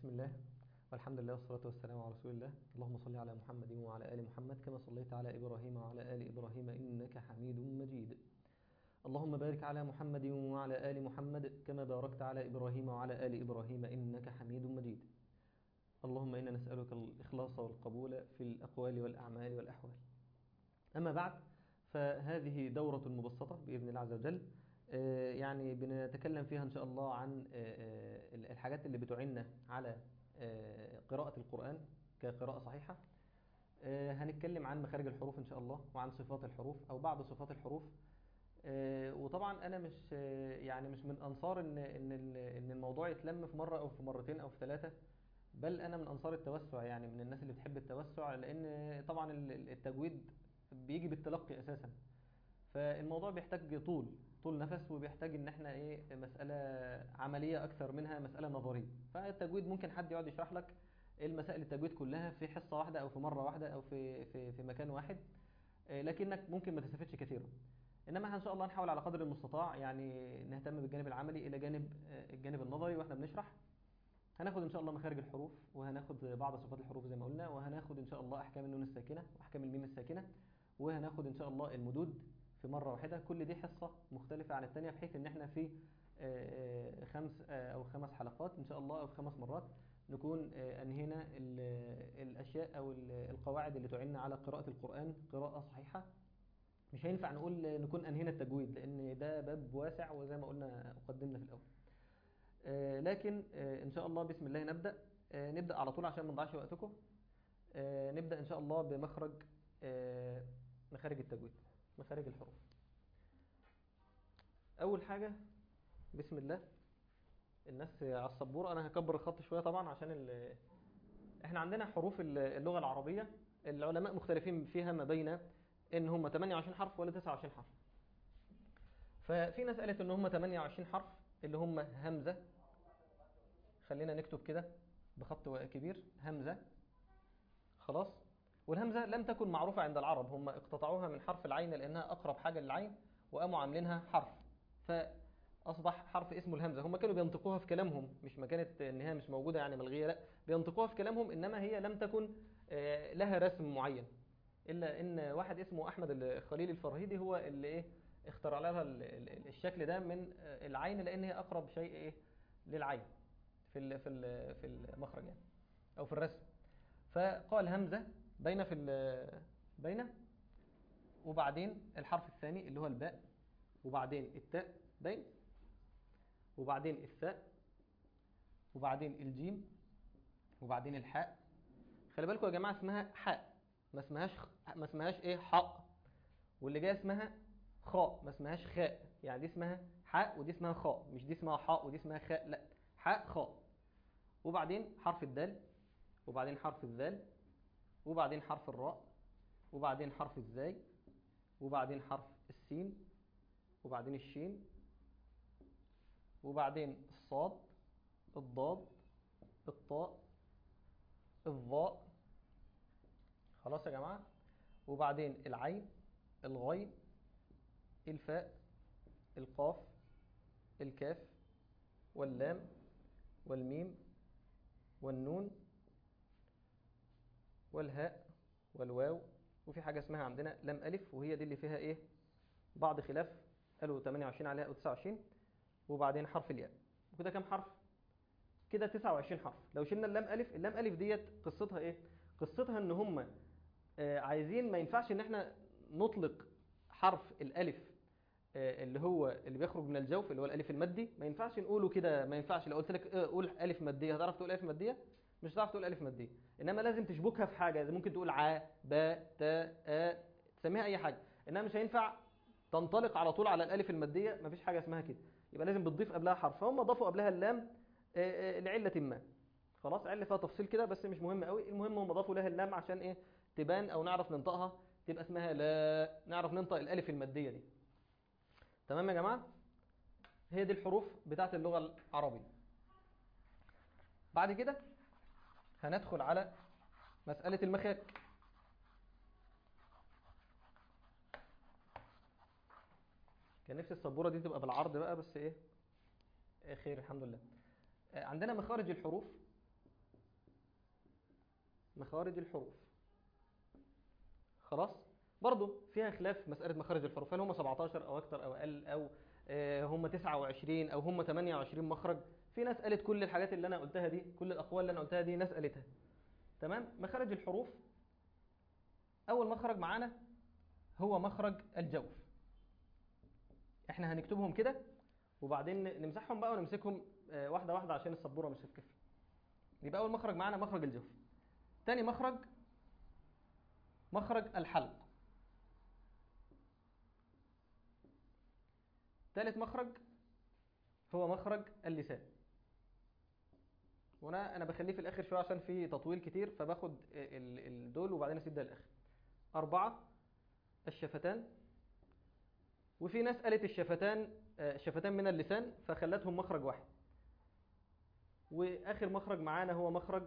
بسم الله والحمد لله والصلاة والسلام على رسول الله اللهم صل على محمد وعلى آل محمد كما صليت على إبراهيم وعلى آل إبراهيم إنك حميد مجيد اللهم بارك على محمد وعلى آل محمد كما باركت على إبراهيم وعلى آل إبراهيم إنك حميد مجيد اللهم إنا نسألك الإخلاص والقبول في الأقوال والأعمال والأحوال أما بعد فهذه دورة مبسطة بإذن الله عز وجل يعني بنتكلم فيها إن شاء الله عن الحاجات اللي بتعيننا على قراءة القرآن كقراءة صحيحة هنتكلم عن مخارج الحروف إن شاء الله وعن صفات الحروف أو بعض صفات الحروف وطبعا أنا مش يعني مش من أنصار إن إن إن الموضوع يتلم في مرة أو في مرتين أو في ثلاثة بل أنا من أنصار التوسع يعني من الناس اللي بتحب التوسع لأن طبعا التجويد بيجي بالتلقي أساسا فالموضوع بيحتاج طول طول نفس وبيحتاج ان احنا ايه مسألة عملية اكثر منها مسألة نظرية فالتجويد ممكن حد يقعد يشرح لك المسائل التجويد كلها في حصة واحدة او في مرة واحدة او في في في مكان واحد لكنك ممكن ما تستفدش كثيرا انما ان شاء الله نحاول على قدر المستطاع يعني نهتم بالجانب العملي الى جانب الجانب النظري واحنا بنشرح هناخد ان شاء الله مخارج الحروف وهناخد بعض صفات الحروف زي ما قلنا وهناخد ان شاء الله احكام النون الساكنة واحكام الميم الساكنة وهناخد ان شاء الله المدود في مرة واحدة كل دي حصة مختلفة عن التانية بحيث ان احنا في خمس او خمس حلقات ان شاء الله او في خمس مرات نكون انهينا الاشياء او القواعد اللي تعيننا على قراءة القرآن قراءة صحيحة مش هينفع نقول نكون انهينا التجويد لان ده باب واسع وزي ما قلنا قدمنا في الاول لكن ان شاء الله بسم الله نبدأ نبدأ على طول عشان ما نضيعش وقتكم نبدأ ان شاء الله بمخرج مخارج التجويد مخارج الحروف اول حاجة بسم الله الناس على السبورة انا هكبر الخط شوية طبعا عشان ال... احنا عندنا حروف اللغة العربية العلماء مختلفين فيها ما بين ان هم 28 حرف ولا 29 حرف ففي ناس قالت ان هم 28 حرف اللي هم همزة خلينا نكتب كده بخط كبير همزة خلاص والهمزة لم تكن معروفة عند العرب هم اقتطعوها من حرف العين لأنها أقرب حاجة للعين وقاموا عاملينها حرف فأصبح حرف اسمه الهمزة هم كانوا بينطقوها في كلامهم مش ما كانت إن هي مش موجودة يعني ملغية لا بينطقوها في كلامهم إنما هي لم تكن لها رسم معين إلا إن واحد اسمه أحمد الخليل الفرهيدي هو اللي إيه اخترع لها الشكل ده من العين لأن هي أقرب شيء إيه للعين في ال في ال في المخرج يعني أو في الرسم فقال همزة بين في بين وبعدين الحرف الثاني اللي هو الباء وبعدين التاء بين وبعدين الثاء وبعدين الجيم وبعدين الحاء خلي بالكم يا جماعه اسمها حاء ما اسمهاش ما اسمهاش ايه حاء واللي جايه اسمها خاء ما اسمهاش خاء يعني دي اسمها حاء ودي اسمها خاء مش دي اسمها حاء ودي اسمها خاء لا حاء خاء وبعدين حرف الدال وبعدين حرف الذال وبعدين حرف الراء وبعدين حرف الزاي وبعدين حرف السين وبعدين الشين وبعدين الصاد الضاد الطاء الظاء خلاص يا جماعة وبعدين العين الغين الفاء القاف الكاف واللام والميم والنون والهاء والواو وفي حاجة اسمها عندنا لام ألف وهي دي اللي فيها إيه بعض خلاف قالوا 28 عليها أو 29 وبعدين حرف الياء وكده كام حرف كده 29 حرف لو شلنا اللام ألف اللام ألف ديت قصتها إيه قصتها إن هم آه عايزين ما ينفعش إن إحنا نطلق حرف الألف آه اللي هو اللي بيخرج من الجوف اللي هو الألف المادي ما ينفعش نقوله كده ما ينفعش لو قلت لك آه قول ألف مادية هتعرف تقول ألف مادية مش هتعرف تقول ألف مادية إنما لازم تشبكها في حاجة ممكن تقول ع ب ت أ تسميها أي حاجة إنما مش هينفع تنطلق على طول على الألف المادية مفيش حاجة اسمها كده يبقى لازم بتضيف قبلها حرف فهم ضافوا قبلها اللام لعلة ما خلاص علة فيها تفصيل كده بس مش مهم قوي المهم هم ضافوا لها اللام عشان إيه تبان أو نعرف ننطقها تبقى اسمها لا نعرف ننطق الألف المادية دي تمام يا جماعة هي دي الحروف بتاعت اللغة العربية بعد كده هندخل على مسألة المخارج كان نفسي السبورة دي تبقى بالعرض بقى بس ايه خير الحمد لله عندنا مخارج الحروف مخارج الحروف خلاص برضه فيها خلاف مسألة مخارج الحروف هل هم 17 أو أكتر أو أقل أو آه، هم 29 أو هم 28 مخرج في ناس قالت كل الحاجات اللي أنا قلتها دي كل الأقوال اللي أنا قلتها دي ناس قالتها تمام مخارج الحروف أول مخرج معانا هو مخرج الجوف احنا هنكتبهم كده وبعدين نمسحهم بقى ونمسكهم آه، واحدة واحدة عشان السبورة مش هتكفي يبقى أول مخرج معانا مخرج الجوف تاني مخرج مخرج الحلق ثالث مخرج هو مخرج اللسان وانا انا بخليه في الاخر شويه عشان في تطويل كتير فباخد ال- ال- دول وبعدين اسيب ده الاخر اربعه الشفتان وفي ناس قالت الشفتان آه، الشفتان من اللسان فخلتهم مخرج واحد واخر مخرج معانا هو مخرج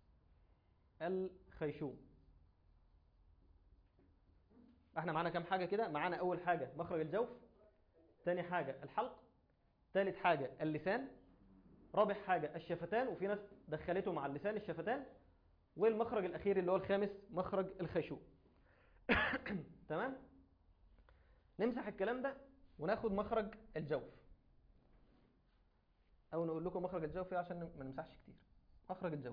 الخيشوم احنا معانا كام حاجه كده معانا اول حاجه مخرج الجوف تاني حاجه الحلق تالت حاجه اللسان رابع حاجه الشفتان وفي ناس دخلته مع اللسان الشفتان والمخرج الاخير اللي هو الخامس مخرج الخيشوم تمام نمسح الكلام ده وناخد مخرج الجوف او نقول لكم مخرج الجوف إيه عشان ما نمسحش كتير مخرج الجوف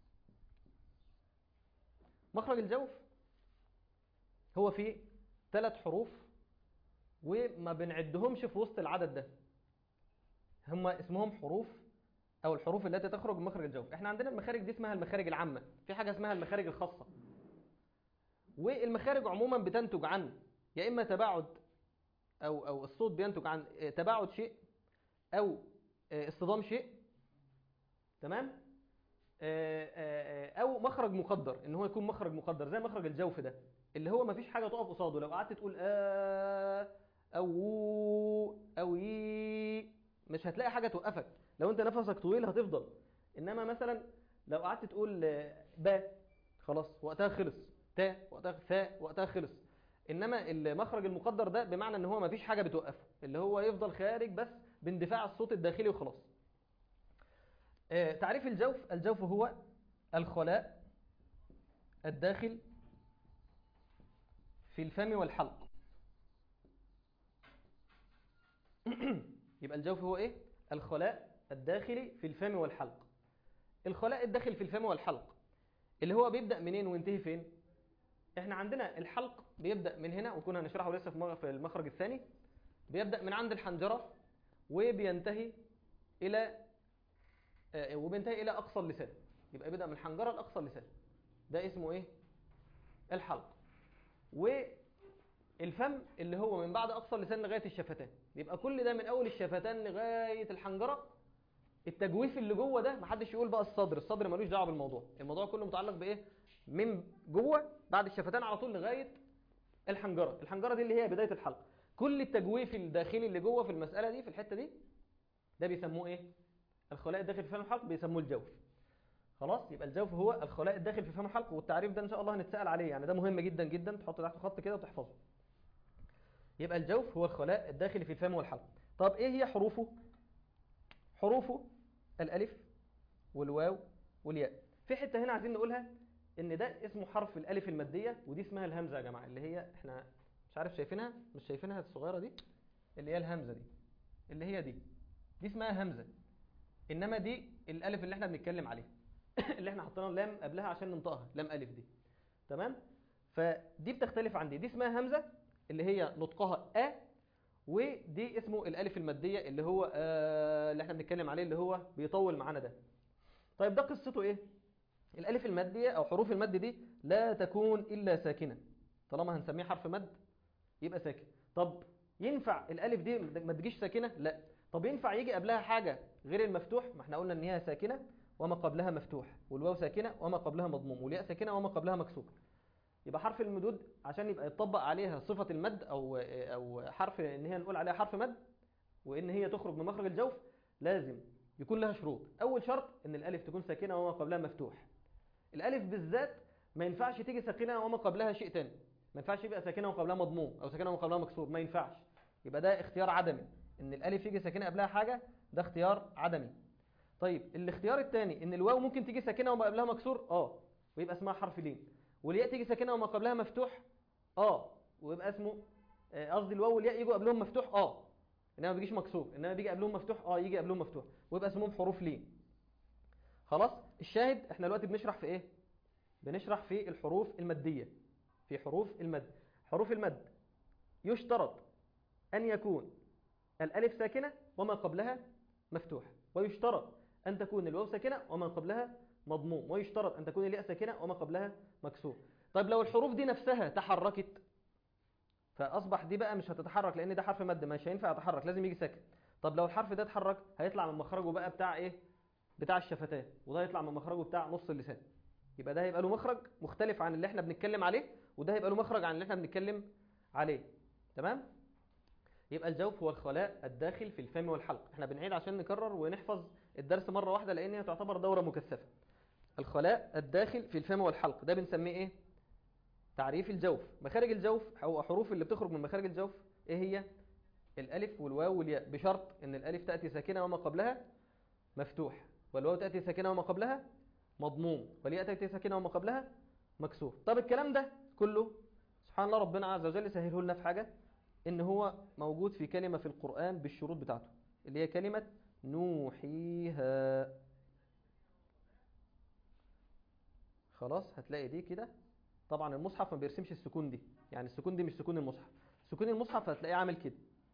مخرج الجوف هو فيه ثلاث حروف وما بنعدهمش في وسط العدد ده هم اسمهم حروف او الحروف التي تخرج من مخرج الجوف احنا عندنا المخارج دي اسمها المخارج العامه في حاجه اسمها المخارج الخاصه والمخارج عموما بتنتج عن يا اما تباعد او او الصوت بينتج عن آه، تباعد شيء او آه، اصطدام شيء تمام آه، آه، آه، او مخرج مقدر ان هو يكون مخرج مقدر زي مخرج الجوف ده اللي هو مفيش حاجه تقف قصاده لو قعدت تقول آه او وو او يي مش هتلاقي حاجه توقفك لو انت نفسك طويل هتفضل انما مثلا لو قعدت تقول آه، با خلاص وقتها خلص تا وقتها ثاء وقتها خلص انما المخرج المقدر ده بمعنى ان هو مفيش حاجه بتوقفه اللي هو يفضل خارج بس باندفاع الصوت الداخلي وخلاص آه، تعريف الجوف الجوف هو الخلاء الداخل في الفم والحلق يبقى الجوف هو ايه الخلاء الداخلي في الفم والحلق الخلاء الداخل في الفم والحلق اللي هو بيبدأ منين وينتهي فين احنا عندنا الحلق بيبدأ من هنا وكنا هنشرحه لسه في مغ- في المخرج الثاني بيبدأ من عند الحنجرة وبينتهي إلى آه، وبينتهي إلى أقصى اللسان يبقى بيبدأ من الحنجرة لأقصى اللسان ده اسمه إيه؟ الحلق والفم اللي هو من بعد أقصى اللسان لغاية الشفتان يبقى كل ده من أول الشفتان لغاية الحنجرة التجويف اللي جوه ده محدش يقول بقى الصدر الصدر ملوش دعوه بالموضوع الموضوع كله متعلق بايه من جوه بعد الشفتان على طول لغايه الحنجره الحنجره دي اللي هي بدايه الحلق كل التجويف الداخلي اللي جوه في المساله دي في الحته دي ده بيسموه ايه الخلاء الداخل في فم الحلق بيسموه الجوف خلاص يبقى الجوف هو الخلاء الداخل في فم الحلق والتعريف ده ان شاء الله هنتسال عليه يعني ده مهم جدا جدا تحط تحت خط كده وتحفظه يبقى الجوف هو الخلاء الداخلي في الفم والحلق طب ايه هي حروفه حروفه الالف والواو والياء في حته هنا عايزين نقولها ان ده اسمه حرف الالف الماديه ودي اسمها الهمزه يا جماعه اللي هي احنا مش عارف شايفينها مش شايفينها الصغيره دي اللي هي الهمزه دي اللي هي دي دي اسمها همزه انما دي الالف اللي احنا بنتكلم عليها اللي احنا حطينا لام قبلها عشان ننطقها لام الف دي تمام فدي بتختلف عن دي دي اسمها همزه اللي هي نطقها ا ودي اسمه الالف الماديه اللي هو آه اللي احنا بنتكلم عليه اللي هو بيطول معانا ده طيب ده قصته ايه الالف الماديه او حروف المد دي لا تكون الا ساكنه طالما هنسميه حرف مد يبقى ساكن طب ينفع الالف دي ما تجيش ساكنه لا طب ينفع يجي قبلها حاجه غير المفتوح ما احنا قلنا ان هي ساكنه وما قبلها مفتوح والواو ساكنه وما قبلها مضموم والياء ساكنه وما قبلها مكسور يبقى حرف المدود عشان يبقى يطبق عليها صفة المد أو أو حرف إن هي نقول عليها حرف مد وإن هي تخرج من مخرج الجوف لازم يكون لها شروط أول شرط إن الألف تكون ساكنة وما قبلها مفتوح الألف بالذات ما ينفعش تيجي ساكنة وما قبلها شيء تاني ما ينفعش يبقى ساكنة وما قبلها مضموم أو ساكنة وما قبلها مكسور ما ينفعش يبقى ده اختيار عدمي إن الألف يجي ساكنة قبلها حاجة ده اختيار عدمي طيب الاختيار الثاني إن الواو ممكن تيجي ساكنة وما قبلها مكسور اه ويبقى اسمها حرف لين والياء تيجي ساكنه وما قبلها مفتوح اه ويبقى اسمه آه، قصدي الواو والياء يجوا قبلهم مفتوح اه انما ما بيجيش مكسور انما بيجي قبلهم مفتوح اه يجي قبلهم مفتوح ويبقى اسمهم حروف لين خلاص الشاهد احنا دلوقتي بنشرح في ايه بنشرح في الحروف الماديه في حروف المد حروف المد يشترط ان يكون الالف ساكنه وما قبلها مفتوح ويشترط ان تكون الواو ساكنه وما قبلها مضموم ويشترط ان تكون الياء ساكنه وما قبلها مكسور طيب لو الحروف دي نفسها تحركت فاصبح دي بقى مش هتتحرك لان ده حرف مد مش هينفع يتحرك لازم يجي ساكن طب لو الحرف ده اتحرك هيطلع من مخرجه بقى بتاع ايه بتاع الشفتان وده هيطلع من مخرجه بتاع نص اللسان يبقى ده هيبقى له مخرج مختلف عن اللي احنا بنتكلم عليه وده هيبقى له مخرج عن اللي احنا بنتكلم عليه تمام يبقى الجوف هو الخلاء الداخل في الفم والحلق احنا بنعيد عشان نكرر ونحفظ الدرس مرة واحدة لان هي تعتبر دورة مكثفة الخلاء الداخل في الفم والحلق ده بنسميه ايه تعريف الجوف مخارج الجوف او حروف اللي بتخرج من مخارج الجوف ايه هي الالف والواو والياء بشرط ان الالف تاتي ساكنه وما قبلها مفتوح والواو تاتي ساكنه وما قبلها مضموم والياء تاتي ساكنه وما قبلها مكسور طب الكلام ده كله سبحان الله ربنا عز وجل سهله لنا في حاجه ان هو موجود في كلمه في القران بالشروط بتاعته اللي هي كلمه نوحيها خلاص هتلاقي دي كده طبعا المصحف ما بيرسمش السكون دي يعني السكون دي مش سكون المصحف سكون المصحف هتلاقيه عامل كده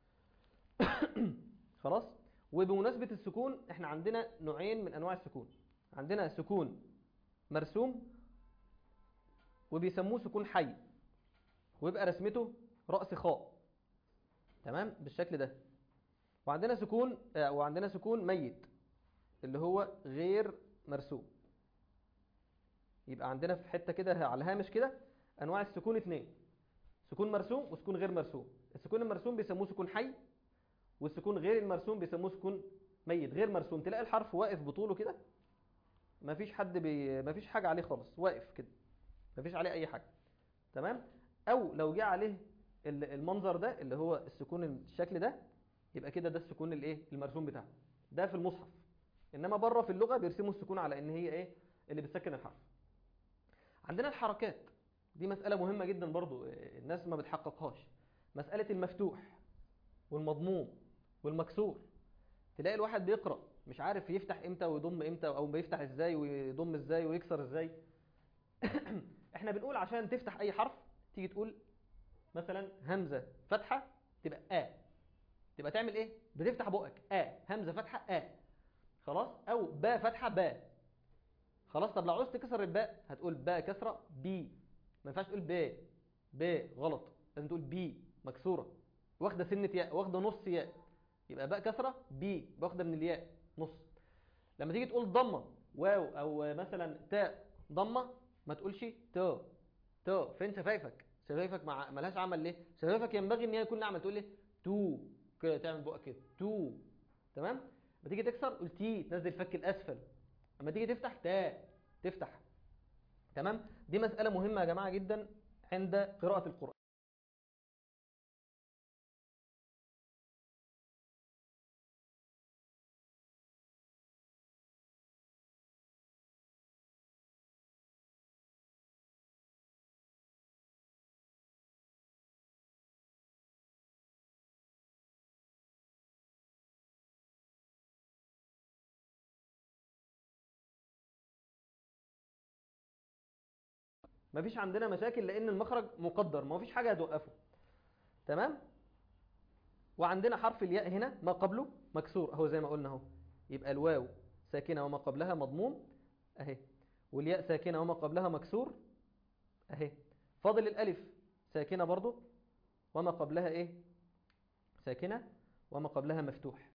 خلاص وبمناسبة السكون احنا عندنا نوعين من انواع السكون عندنا سكون مرسوم وبيسموه سكون حي ويبقى رسمته رأس خاء تمام بالشكل ده وعندنا سكون آه، وعندنا سكون ميت اللي هو غير مرسوم يبقى عندنا في حتة كده على الهامش كده انواع السكون اتنين سكون مرسوم وسكون غير مرسوم السكون المرسوم بيسموه سكون حي والسكون غير المرسوم بيسموه سكون ميت غير مرسوم تلاقي الحرف واقف بطوله كده مفيش حد بي... مفيش حاجة عليه خالص واقف كده مفيش عليه اي حاجة تمام او لو جه عليه ال- المنظر ده اللي هو السكون الشكل ده يبقى كده ده السكون الايه المرسوم بتاعه ده في المصحف انما بره في اللغة بيرسموا السكون على ان هي ايه اللي بتسكن الحرف عندنا الحركات دي مسألة مهمة جدا برضو الناس ما بتحققهاش مسألة المفتوح والمضموم والمكسور تلاقي الواحد بيقرأ مش عارف يفتح امتى ويضم امتى او بيفتح ازاي ويضم ازاي ويكسر ازاي احنا بنقول عشان تفتح اي حرف تيجي تقول مثلا همزة فتحة تبقى آ تبقى تعمل ايه بتفتح بقك آ همزة فتحة آ خلاص او با فتحة با خلاص طب لو عاوز تكسر الباء هتقول باء كسرة بي ما ينفعش تقول ب ب غلط لازم تقول بي مكسورة واخدة سنة ياء واخدة نص ياء يبقى باء كسرة بي واخدة من الياء نص لما تيجي تقول ضمة واو او مثلا تاء ضمة ما تقولش تو تو فين شفايفك شفايفك مع ملهاش عمل ليه شفايفك ينبغي ان هي يكون لها عمل تقول لي تو كده تعمل بقى كده تو تمام لما تيجي تكسر قول تي تنزل فك الاسفل اما تيجي تفتح تاء تفتح تمام دي مسألة مهمة يا جماعة جدا عند قراءة القرآن مفيش عندنا مشاكل لان المخرج مقدر ما فيش حاجة هتوقفه تمام وعندنا حرف الياء هنا ما قبله مكسور اهو زي ما قلنا اهو يبقى الواو ساكنة وما قبلها مضموم اهي والياء ساكنة وما قبلها مكسور اهي فاضل الالف ساكنة برضو وما قبلها ايه ساكنة وما قبلها مفتوح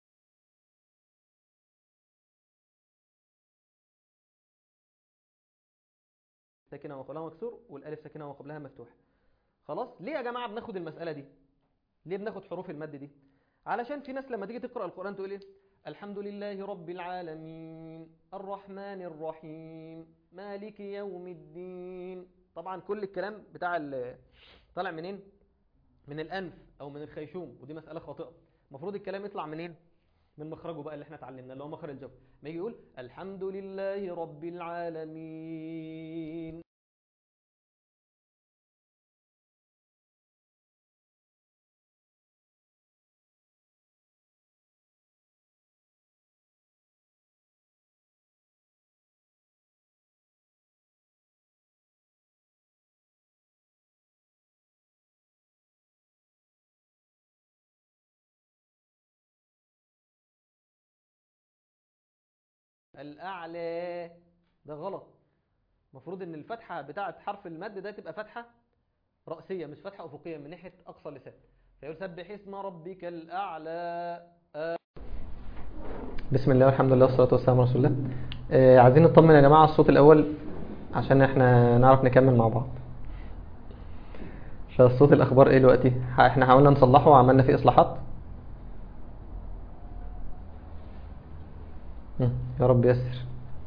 ساكنة وما قبلها مكسور والالف ساكنة وما قبلها مفتوح خلاص ليه يا جماعة بناخد المسألة دي ليه بناخد حروف المد دي علشان في ناس لما تيجي تقرأ القرآن تقول ايه الحمد لله رب العالمين الرحمن الرحيم مالك يوم الدين طبعا كل الكلام بتاع ال- طالع منين من الأنف أو من الخيشوم ودي مسألة خاطئة المفروض الكلام يطلع منين من مخرجه بقى اللي احنا اتعلمناه اللي هو مخرج الجوف ما يجي يقول الحمد لله رب العالمين الأعلى ده غلط المفروض ان الفتحة بتاعة حرف المد ده تبقى فتحة رأسية مش فتحة أفقية من ناحية أقصى اللسان فيقول سبح اسم ربك الأعلى بسم الله والحمد لله والصلاة والسلام على رسول الله آه عايزين نطمن يا جماعة على الصوت الأول عشان احنا نعرف نكمل مع بعض فالصوت الأخبار ايه دلوقتي احنا حاولنا نصلحه وعملنا فيه إصلاحات مم. يا رب يسر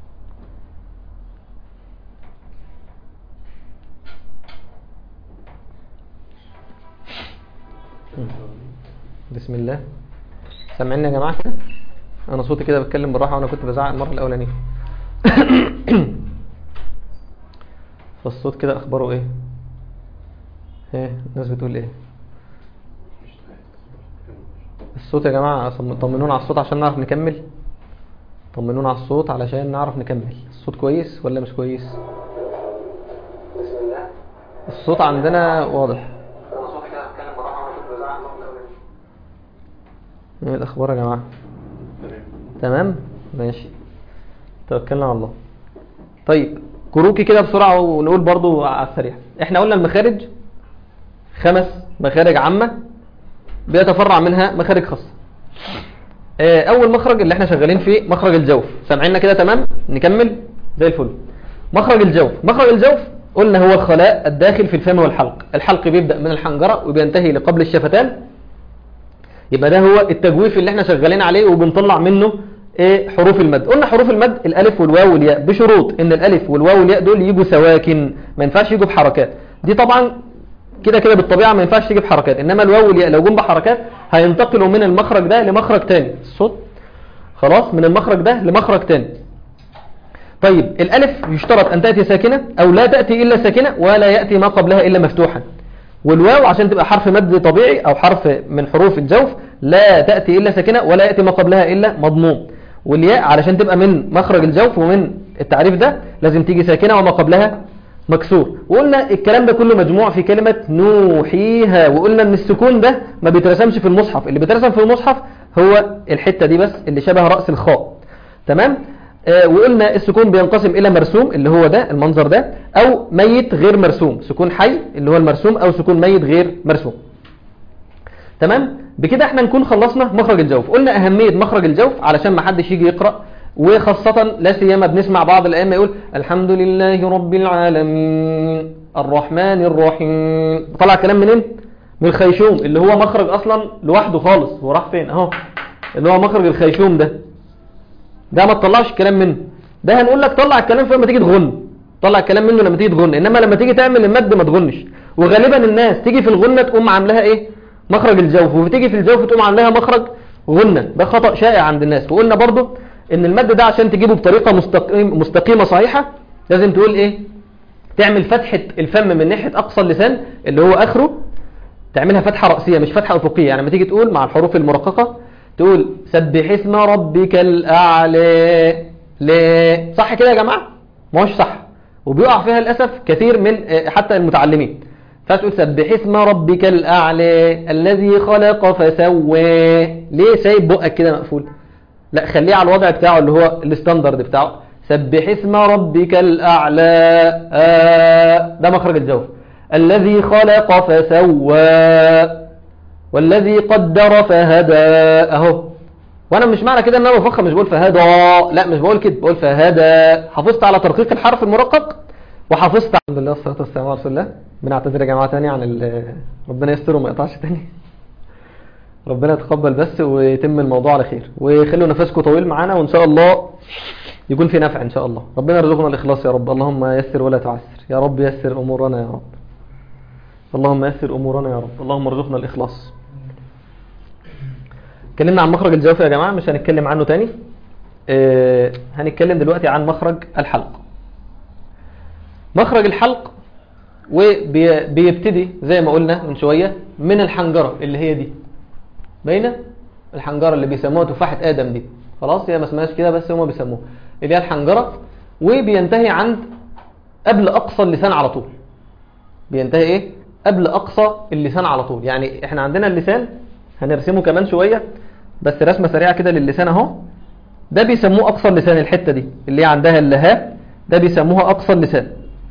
مم. بسم الله سامعيني يا جماعة كده انا صوتي كده بتكلم بالراحة وانا كنت بزعق المرة الاولانية فالصوت كده اخباره ايه ايه الناس بتقول ايه الصوت يا جماعة طمنونا على الصوت عشان نعرف نكمل طمنونا على الصوت علشان نعرف نكمل الصوت كويس ولا مش كويس بسم الله الصوت عندنا واضح انا صوتي كده بتكلم براحه وانا كنت بزعق ايه الاخبار يا جماعه تمام ماشي توكلنا على الله طيب كروكي كده بسرعه ونقول برضو على السريع احنا قلنا المخارج خمس مخارج عامه بيتفرع منها مخارج خاصه اول مخرج اللي احنا شغالين فيه مخرج الجوف سامعيننا كده تمام نكمل زي الفل مخرج الجوف مخرج الجوف قلنا هو الخلاء الداخل في الفم والحلق الحلق بيبدأ من الحنجرة وبينتهي لقبل الشفتان يبقى ده هو التجويف اللي احنا شغالين عليه وبنطلع منه ايه حروف المد قلنا حروف المد الالف والواو والياء بشروط ان الالف والواو والياء دول يجوا سواكن ما ينفعش يجوا بحركات دي طبعا كده كده بالطبيعة ما ينفعش تيجي بحركات انما الواو والياء لو جم بحركات هينتقلوا من المخرج ده لمخرج تاني الصوت خلاص من المخرج ده لمخرج تاني طيب الالف يشترط ان تأتي ساكنة او لا تأتي الا ساكنة ولا يأتي ما قبلها الا مفتوحا والواو عشان تبقى حرف مد طبيعي او حرف من حروف الجوف لا تأتي الا ساكنة ولا يأتي ما قبلها الا مضموم والياء علشان تبقى من مخرج الجوف ومن التعريف ده لازم تيجي ساكنة وما قبلها مكسور وقلنا الكلام ده كله مجموع في كلمة نوحيها وقلنا ان السكون ده ما بيترسمش في المصحف اللي بيترسم في المصحف هو الحتة دي بس اللي شبه رأس الخاء تمام آه وقلنا السكون بينقسم الى مرسوم اللي هو ده المنظر ده او ميت غير مرسوم سكون حي اللي هو المرسوم او سكون ميت غير مرسوم تمام بكده احنا نكون خلصنا مخرج الجوف قلنا اهمية مخرج الجوف علشان ما حدش يجي يقرأ وخاصة لا سيما بنسمع بعض الأئمة يقول الحمد لله رب العالمين الرحمن الرحيم طلع كلام منين؟ من الخيشوم اللي هو مخرج أصلا لوحده خالص هو راح فين أهو اللي هو مخرج الخيشوم ده ده ما تطلعش الكلام منه ده هنقول لك طلع الكلام فين لما تيجي تغن طلع الكلام منه لما تيجي تغن إنما لما تيجي تعمل المد ما تغنش وغالبا الناس تيجي في الغنة تقوم عاملاها إيه؟ مخرج الجوف وتيجي في الجوف تقوم عاملاها مخرج غنة ده خطأ شائع عند الناس وقلنا برضه ان المد ده عشان تجيبه بطريقة مستقيم مستقيمة صحيحة لازم تقول ايه تعمل فتحة الفم من ناحية اقصى اللسان اللي هو اخره تعملها فتحة رأسية مش فتحة افقية يعني لما تيجي تقول مع الحروف المرققة تقول سبح اسم ربك الاعلى ليه صح كده يا جماعة ما هوش صح وبيقع فيها للأسف كثير من حتى المتعلمين فتقول سبح اسم ربك الأعلى الذي خلق فسوى ليه سايب بقك كده مقفول لا خليه على الوضع بتاعه اللي هو الستاندرد بتاعه سبح اسم ربك الأعلى آه ده مخرج الجوف الذي خلق فسوى والذي قدر فهدى اهو وانا مش معنى كده ان انا بفخم مش بقول فهدى لا مش بقول كده بقول فهدى حافظت على ترقيق الحرف المرقق وحافظت الحمد لله والصلاه والسلام على رسول الله بنعتذر يا جماعه تاني عن ربنا يستر وما يقطعش تاني ربنا يتقبل بس ويتم الموضوع على خير وخلوا نفسكم طويل معانا وان شاء الله يكون في نفع ان شاء الله ربنا يرزقنا الاخلاص يا رب اللهم يسر ولا تعسر يا رب يسر امورنا يا رب اللهم يسر امورنا يا رب اللهم ارزقنا الاخلاص اتكلمنا عن مخرج الجوف يا جماعة مش هنتكلم عنه تاني آه هنتكلم دلوقتي عن مخرج الحلق مخرج الحلق وبيبتدي زي ما قلنا من شوية من الحنجرة اللي هي دي باينة الحنجرة اللي بيسموها تفاحة آدم دي خلاص هي ما اسمهاش كده بس هما بيسموها اللي هي الحنجرة وبينتهي عند قبل أقصى اللسان على طول بينتهي ايه قبل أقصى اللسان على طول يعني احنا عندنا اللسان هنرسمه كمان شوية بس رسمة سريعة كده للسان اهو ده بيسموه أقصى اللسان الحتة دي اللي هي عندها اللهاء ده بيسموها أقصى اللسان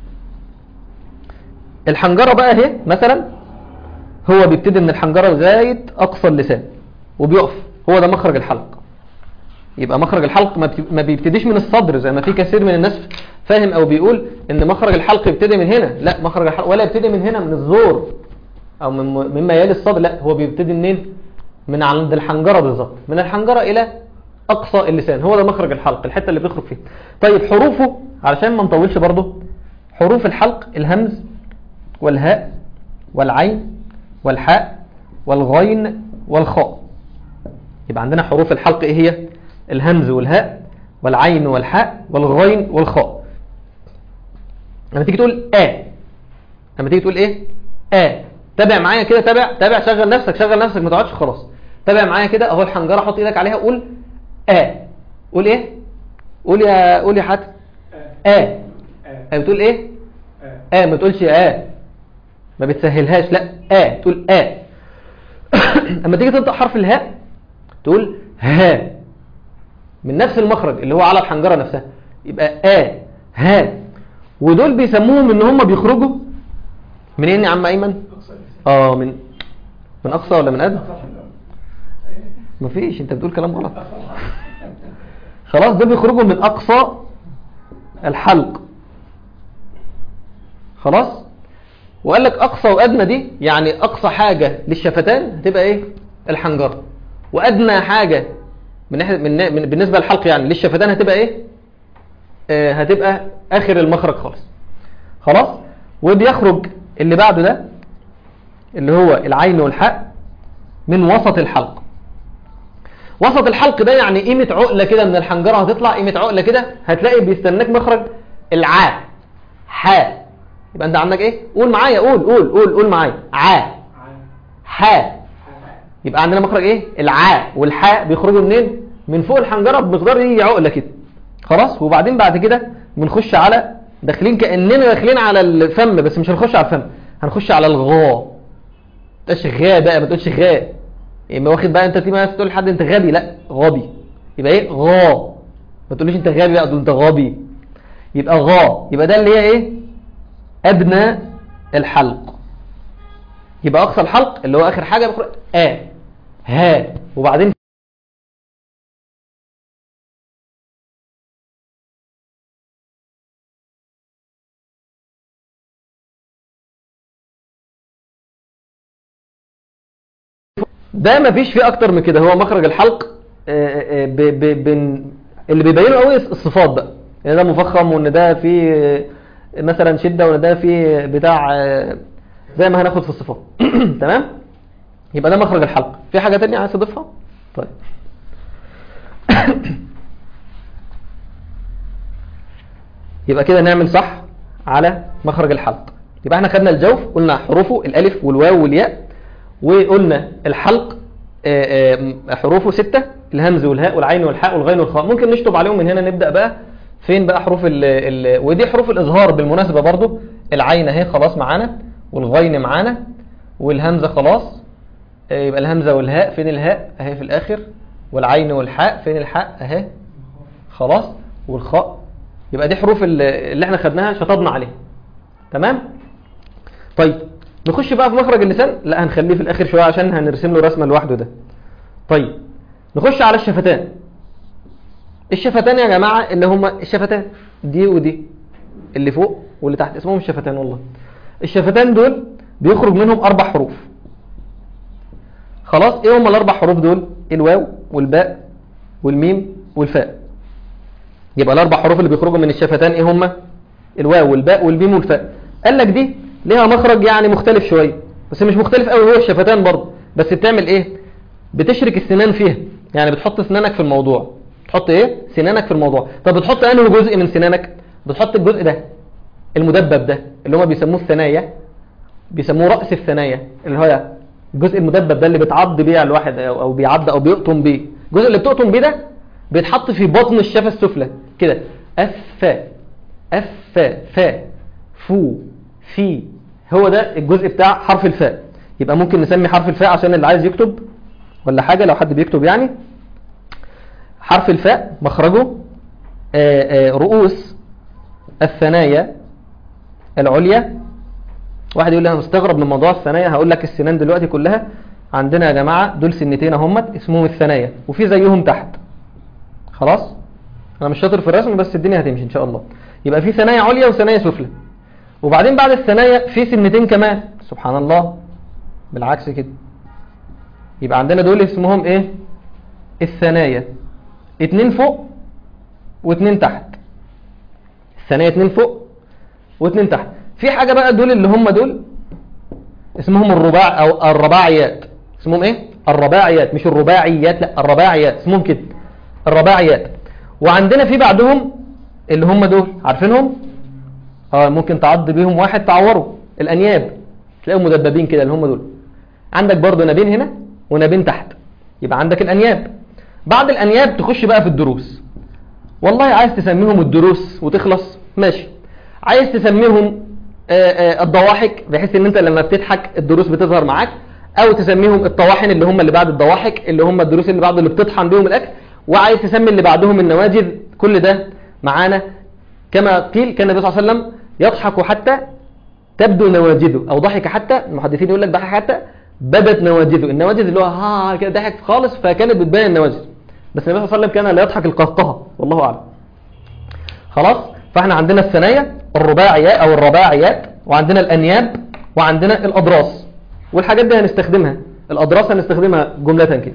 الحنجرة بقى اهي مثلا هو بيبتدي من الحنجرة لغاية أقصى اللسان وبيقف هو ده مخرج الحلق يبقى مخرج الحلق ما بت- ما بيبتديش من الصدر زي ما في كثير من الناس فاهم او بيقول ان مخرج الحلق يبتدي من هنا لا مخرج الحلق ولا يبتدي من هنا من الزور او من مما يلي الصدر لا هو بيبتدي منين من عند الحنجرة بالظبط من الحنجرة الى اقصى اللسان هو ده مخرج الحلق الحتة اللي بيخرج فيها طيب حروفه علشان ما نطولش برضه حروف الحلق الهمز والهاء والعين والحاء والغين والخاء يبقى عندنا حروف الحلق ايه هي الهمز والهاء والعين والحاء والغين والخاء لما تيجي تقول ا لما تيجي تقول ايه ا تابع معايا كده تابع تابع شغل نفسك شغل نفسك ما تقعدش خلاص تابع معايا كده اهو الحنجره حط ايدك عليها قول ا قول ايه قول يا قول يا حاتم ا ا بتقول ايه ا ما تقولش ا ما بتسهلهاش لا ا تقول ا اما تيجي تنطق حرف الهاء تقول ها من نفس المخرج اللي هو على الحنجرة نفسها يبقى آ ها ودول بيسموهم ان هم بيخرجوا منين يا عم ايمن اه من من اقصى ولا من ادنى مفيش انت بتقول كلام غلط خلاص دول بيخرجوا من اقصى الحلق خلاص وقال لك اقصى وادنى دي يعني اقصى حاجة للشفتان هتبقى ايه الحنجرة وادنى حاجة من ناحيه من من- بالنسبه للحلق يعني للشفتان هتبقى ايه آه هتبقى اخر المخرج خالص خلاص وبيخرج اللي بعده ده اللي هو العين والحاء من وسط الحلق وسط الحلق ده يعني قيمه عقله كده من الحنجره هتطلع قيمه عقله كده هتلاقي بيستناك مخرج العاء حاء يبقى انت عندك ايه قول معايا قول قول قول قول معايا عاء حاء يبقى عندنا مخرج ايه العاء والحاء بيخرجوا منين من فوق الحنجره بمقدار ايه عقله كده خلاص وبعدين بعد كده بنخش على داخلين كاننا داخلين على الفم بس مش هنخش على الفم هنخش على الغاء ما تقولش غاء بقى ما تقولش غاء يبقى واخد بقى انت تيجي مثلا تقول لحد انت غبي لا غبي يبقى ايه غا ما تقوليش انت غبي لا تقول انت غبي يبقى غا يبقى ده اللي هي ايه ادنى الحلق يبقى اقصى الحلق اللي هو اخر حاجه بخرج ا ها وبعدين ده مفيش فيه اكتر من كده هو مخرج الحلق آه، آه، ب- ب- بن- اللي بيبينه قوي الصفات بقى ان ده مفخم وان ده فيه آه، مثلا شده وان ده فيه بتاع آه، زي ما هناخد في الصفات تمام يبقى ده مخرج الحلق في حاجه تانية عايز تضيفها طيب يبقى كده نعمل صح على مخرج الحلق يبقى احنا خدنا الجوف قلنا حروفه الالف والواو والياء وقلنا الحلق آه، آه، حروفه ستة الهمز والهاء والعين والحاء والغين والخاء ممكن نشطب عليهم من هنا نبدأ بقى فين بقى حروف ال ال ودي حروف الإظهار بالمناسبة برضو العين اهي خلاص معانا والغين معانا والهمزة خلاص آه، يبقى الهمزة والهاء فين الهاء اهي في الآخر والعين والحاء فين الحاء اهي خلاص والخاء يبقى دي حروف ال- اللي احنا خدناها شطبنا عليها تمام طيب نخش بقى في مخرج اللسان لا هنخليه في الاخر شويه عشان هنرسم له رسمه لوحده ده طيب نخش على الشفتان الشفتان يا جماعه اللي هما الشفتان دي ودي اللي فوق واللي تحت اسمهم الشفتان والله الشفتان دول بيخرج منهم اربع حروف خلاص ايه هما الاربع حروف دول الواو والباء والميم والفاء يبقى الاربع حروف اللي بيخرجوا من الشفتان ايه هما الواو والباء والميم والفاء قال لك دي ليها مخرج يعني مختلف شويه بس مش مختلف قوي هو الشفتان برضه بس بتعمل ايه بتشرك السنان فيها يعني بتحط سنانك في الموضوع تحط ايه سنانك في الموضوع طب بتحط انه جزء من سنانك بتحط الجزء ده المدبب ده اللي هم بيسموه الثنايا بيسموه رأس الثنايا اللي هو الجزء المدبب ده اللي بتعض بيه على الواحد او أو بيعض او بيقطم بيه الجزء اللي بتقطم بيه ده بيتحط في بطن الشفه السفلى كده اف اف فا فو في هو ده الجزء بتاع حرف الفاء يبقى ممكن نسمي حرف الفاء عشان اللي عايز يكتب ولا حاجه لو حد بيكتب يعني حرف الفاء مخرجه آآ آآ رؤوس الثنايا العليا واحد يقول لي انا مستغرب من موضوع الثنايا هقول لك السنان دلوقتي كلها عندنا يا جماعه دول سنتين اهمت اسمهم الثنايا وفي زيهم تحت خلاص انا مش شاطر في الرسم بس الدنيا هتمشي ان شاء الله يبقى في ثنايا عليا وثنايا سفلى وبعدين بعد الثنايا في سنتين كمان سبحان الله بالعكس كده يبقى عندنا دول اسمهم ايه الثنايا اتنين فوق واتنين تحت الثنايا اتنين فوق واتنين تحت في حاجة بقى دول اللي هم دول اسمهم الرباع او الرباعيات اسمهم ايه الرباعيات مش الرباعيات لا الرباعيات اسمهم كده الرباعيات وعندنا في بعدهم اللي هم دول عارفينهم اه ممكن تعض بيهم واحد تعوره الانياب تلاقيهم مدببين كده اللي هم دول عندك برضو نابين هنا ونابين تحت يبقى عندك الانياب بعد الانياب تخش بقى في الدروس والله عايز تسميهم الدروس وتخلص ماشي عايز تسميهم آآ آآ الضواحك بحيث ان انت لما بتضحك الدروس بتظهر معاك او تسميهم الطواحن اللي هم اللي بعد الضواحك اللي هم الدروس اللي بعد اللي بتطحن بيهم الاكل وعايز تسمي اللي بعدهم النواجذ كل ده معانا كما قيل كان النبي صلى الله عليه وسلم يضحك حتى تبدو نواجذه او ضحك حتى المحدثين يقول لك ضحك حتى بدت نواجذه النواجذ اللي هو ها كده ضحك خالص فكانت بتبين النواجذ بس النبي صلى الله عليه وسلم كان لا يضحك القهقهه والله اعلم خلاص فاحنا عندنا الثنايا الرباعيات او الرباعيات وعندنا الانياب وعندنا الاضراس والحاجات دي هنستخدمها الاضراس هنستخدمها جمله كده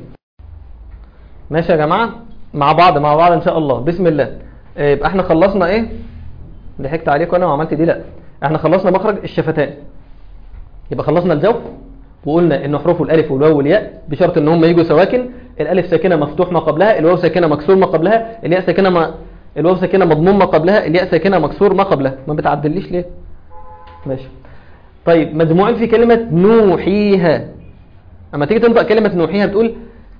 ماشي يا جماعه مع بعض مع بعض ان شاء الله بسم الله إيه، يبقى احنا خلصنا ايه ضحكت عليكم انا وعملت دي لا احنا خلصنا مخرج الشفتان يبقى خلصنا الجوف وقلنا ان حروف الالف والواو والياء بشرط ان هم يجوا سواكن الالف ساكنه مفتوح ما قبلها الواو ساكنه مكسور ما قبلها الياء ساكنه ما الواو ساكنه مضموم ما قبلها الياء ساكنه مكسور ما قبلها ما بتعدليش ليه ماشي طيب مجموعين في كلمه نوحيها اما تيجي تنطق كلمه نوحيها بتقول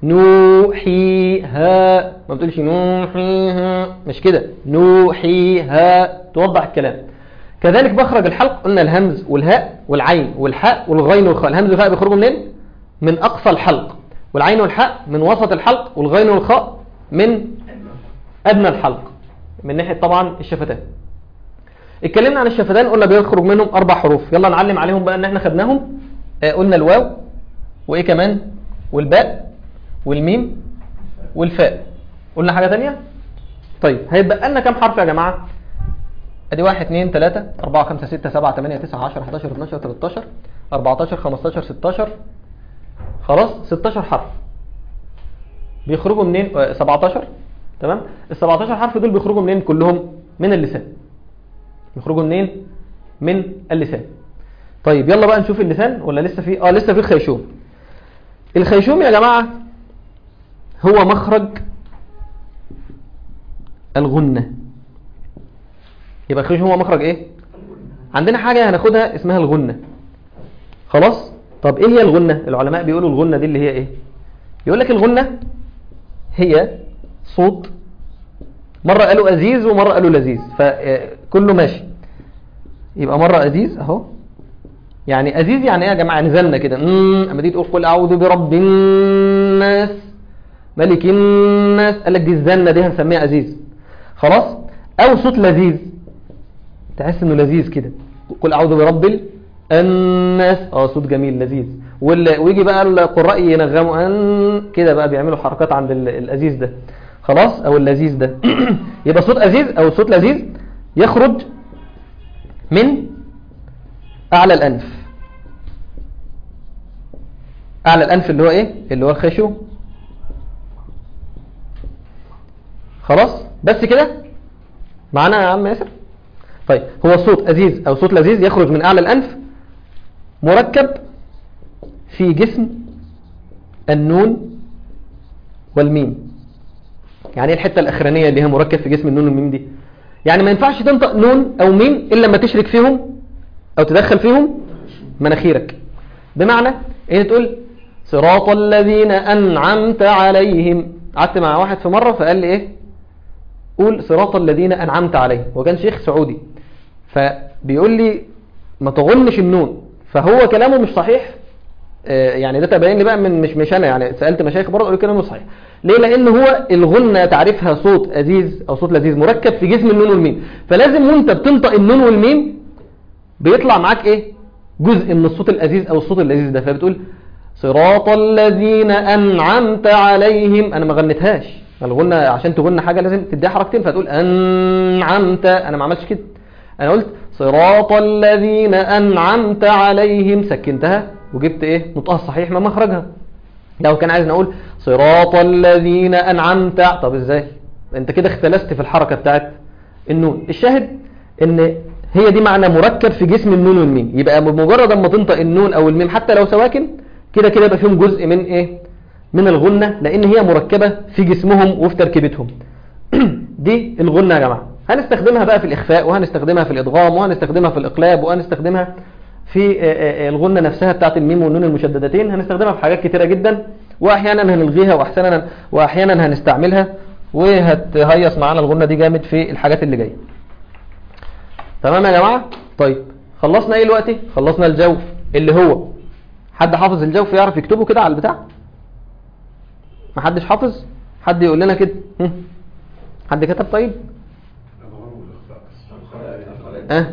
نوحيها ما بتقولش نوحيها مش كده نوحيها توضح الكلام كذلك مخرج الحلق قلنا الهمز والهاء والعين والحاء والغين والخاء الهمز والهاء بيخرجوا منين من اقصى الحلق والعين والحاء من وسط الحلق والغين والخاء من ادنى الحلق من ناحيه طبعا الشفتان اتكلمنا عن الشفتان قلنا بيخرج منهم اربع حروف يلا نعلم عليهم بقى ان احنا خدناهم آه قلنا الواو وايه كمان والباء والميم والفاء قلنا حاجه تانية طيب هيبقى لنا كام حرف يا جماعه ادي 1 2 3 4 5 6 7 8 9 10 11 12 13 14 15 16 خلاص 16 حرف بيخرجوا منين آه، 17 تمام ال 17 حرف دول بيخرجوا منين كلهم من اللسان بيخرجوا منين من اللسان طيب يلا بقى نشوف اللسان ولا لسه في اه لسه في الخيشوم الخيشوم يا جماعه هو مخرج الغنه يبقى الخيشوم هو مخرج ايه عندنا حاجه هناخدها اسمها الغنه خلاص طب ايه هي الغنه العلماء بيقولوا الغنه دي اللي هي ايه يقول لك الغنه هي صوت مرة قالوا أزيز ومرة قالوا لذيذ فكله ماشي يبقى مرة أزيز أهو يعني أزيز يعني إيه يا جماعة نزلنا كده أمم، أما دي تقول قل أعوذ برب الناس ملك الناس قال لك دي الزنة دي هنسميها أزيز خلاص أو صوت لذيذ تحس إنه لذيذ كده قل أعوذ برب ال- الناس اه صوت جميل لذيذ وال... ويجي بقى القراء ينغموا ان كده بقى بيعملوا حركات عند ال- الأزيز ده خلاص او اللذيذ ده يبقى صوت أزيز او صوت لذيذ يخرج من اعلى الانف اعلى الانف اللي هو ايه اللي هو الخشو خلاص بس كده معانا يا عم ياسر طيب هو صوت أزيز أو صوت لذيذ يخرج من أعلى الأنف مركب في جسم النون والميم يعني ايه الحته الاخرانيه اللي هي مركب في جسم النون والميم دي يعني ما ينفعش تنطق نون او ميم الا لما تشرك فيهم او تدخل فيهم مناخيرك بمعنى ان تقول صراط الذين انعمت عليهم قعدت مع واحد في مره فقال لي ايه قول صراط الذين انعمت عليهم وكان شيخ سعودي فبيقول لي ما تغنش النون فهو كلامه مش صحيح آه، يعني ده تبين لي بقى من مش مش انا يعني سالت مشايخ بره قالوا كلامه صحيح ليه لان هو الغنه تعرفها صوت ازيز او صوت لذيذ مركب في جسم النون والميم فلازم وانت بتنطق النون والميم بيطلع معاك ايه جزء من الصوت الازيز او الصوت اللذيذ ده فبتقول صراط الذين انعمت عليهم انا ما غنيتهاش الغنى عشان تغنى حاجه لازم تديها حركتين فتقول انعمت انا ما عملتش كده انا قلت صراط الذين انعمت عليهم سكنتها وجبت ايه نطقها الصحيح من مخرجها لو كان عايز نقول صراط الذين انعمت طب ازاي انت كده اختلست في الحركه بتاعت النون الشاهد ان هي دي معنى مركب في جسم النون والميم يبقى بمجرد اما تنطق النون او الميم حتى لو سواكن كده كده يبقى فيهم جزء من ايه من الغنة لان هي مركبة في جسمهم وفي تركيبتهم دي الغنة يا جماعة هنستخدمها بقى في الاخفاء وهنستخدمها في الادغام وهنستخدمها في الاقلاب وهنستخدمها في آه، آه، الغنة نفسها بتاعت الميم والنون المشددتين هنستخدمها في حاجات كتيرة جدا واحيانا هنلغيها واحيانا واحيانا هنستعملها وهتهيص معانا الغنة دي جامد في الحاجات اللي جايه تمام يا جماعة طيب خلصنا ايه دلوقتي خلصنا الجوف اللي هو حد حافظ الجوف يعرف يكتبه كده على البتاع محدش حافظ حد يقول لنا كده هم؟ حد كتب طيب اه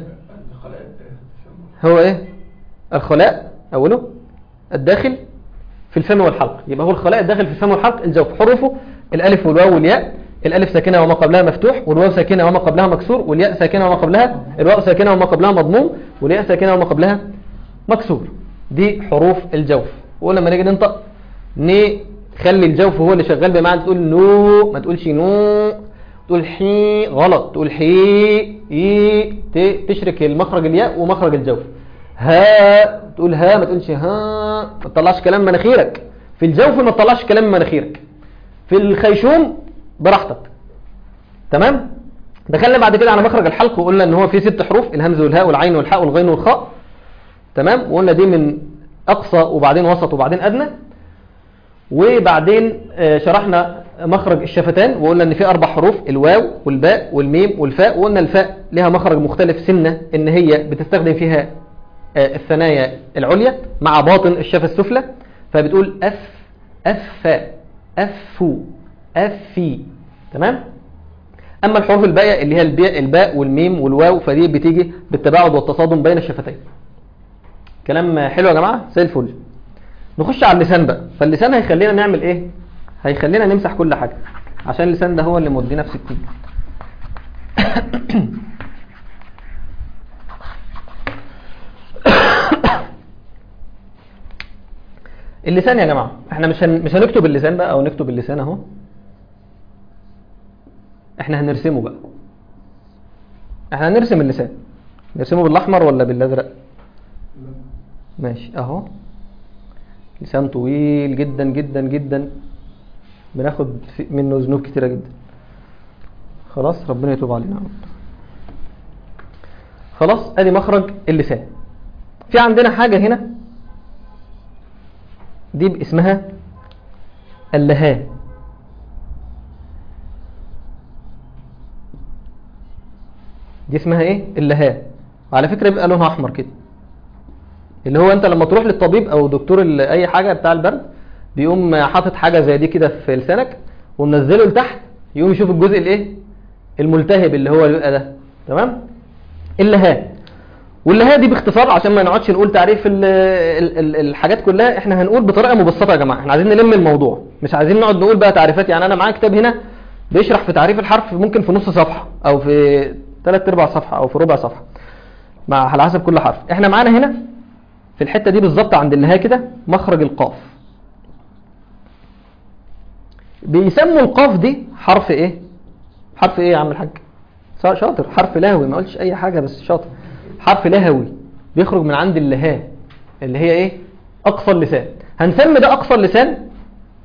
هو ايه الخلاء اوله الداخل في الفم والحلق يبقى هو الخلاء الداخل في الفم والحلق الجوف حروفه الالف والواو والياء الالف ساكنه وما قبلها مفتوح والواو ساكنه وما قبلها مكسور والياء ساكنه وما قبلها الواو ساكنه وما قبلها مضموم والياء ساكنه وما قبلها مكسور دي حروف الجوف ولما نيجي ننطق نخلي الجوف هو اللي شغال بمعنى تقول نو ما تقولش نو تقول حي غلط تقول حي اي ت- تشرك المخرج الياء ومخرج الجوف ها تقول ها ما تقولش ها ما تطلعش كلام مناخيرك في الجوف ما تطلعش كلام من مناخيرك في الخيشوم براحتك تمام دخلنا بعد كده على مخرج الحلق وقلنا ان هو فيه ست حروف الهمز والهاء والعين والحاء والغين والخاء تمام وقلنا دي من اقصى وبعدين وسط وبعدين ادنى وبعدين آه، شرحنا مخرج الشفتان وقلنا ان في اربع حروف الواو والباء والميم والفاء وقلنا الفاء لها مخرج مختلف سنه ان هي بتستخدم فيها آه، الثنايا العليا مع باطن الشفه السفلى فبتقول اف اف افو افي تمام اما الحروف الباقيه اللي هي الباء الباء والميم والواو فدي بتيجي بالتباعد والتصادم بين الشفتين كلام حلو يا جماعه زي الفل نخش على اللسان بقى فاللسان هيخلينا نعمل ايه هيخلينا نمسح كل حاجه عشان اللسان ده هو اللي مودينا في 60 اللسان يا جماعه احنا مش هن... مش هنكتب اللسان بقى او نكتب اللسان اهو احنا هنرسمه بقى احنا هنرسم اللسان نرسمه بالاحمر ولا بالازرق ماشي اهو لسان طويل جدا جدا جدا بناخد في- منه ذنوب كتيره جدا خلاص ربنا يتوب علينا يا رب. خلاص ادي مخرج اللسان في عندنا حاجه هنا دي اسمها اللهاه دي اسمها ايه اللهاه وعلى فكره بيبقى لونها احمر كده اللي هو انت لما تروح للطبيب او دكتور ال- اي حاجه بتاع البرد بيقوم حاطط حاجه زي دي كده في لسانك ومنزله لتحت يقوم يشوف الجزء الايه الملتهب اللي هو بيبقى ده تمام اللهاه واللهاه دي باختصار عشان ما نقعدش نقول تعريف ال ال ال الحاجات كلها احنا هنقول بطريقه مبسطه يا جماعه احنا عايزين نلم الموضوع مش عايزين نقعد نقول بقى تعريفات يعني انا معايا كتاب هنا بيشرح في تعريف الحرف ممكن في نص صفحه او في ثلاث ارباع صفحه او في ربع صفحه مع على حسب كل حرف احنا معانا هنا في الحته دي بالظبط عند النهايه كده مخرج القاف بيسموا القاف دي حرف ايه حرف ايه يا عم الحاج شا- شاطر حرف لهوي ما قلتش اي حاجه بس شاطر حرف لهوي بيخرج من عند اللهاه اللي هي ايه اقصى اللسان هنسمي ده اقصى اللسان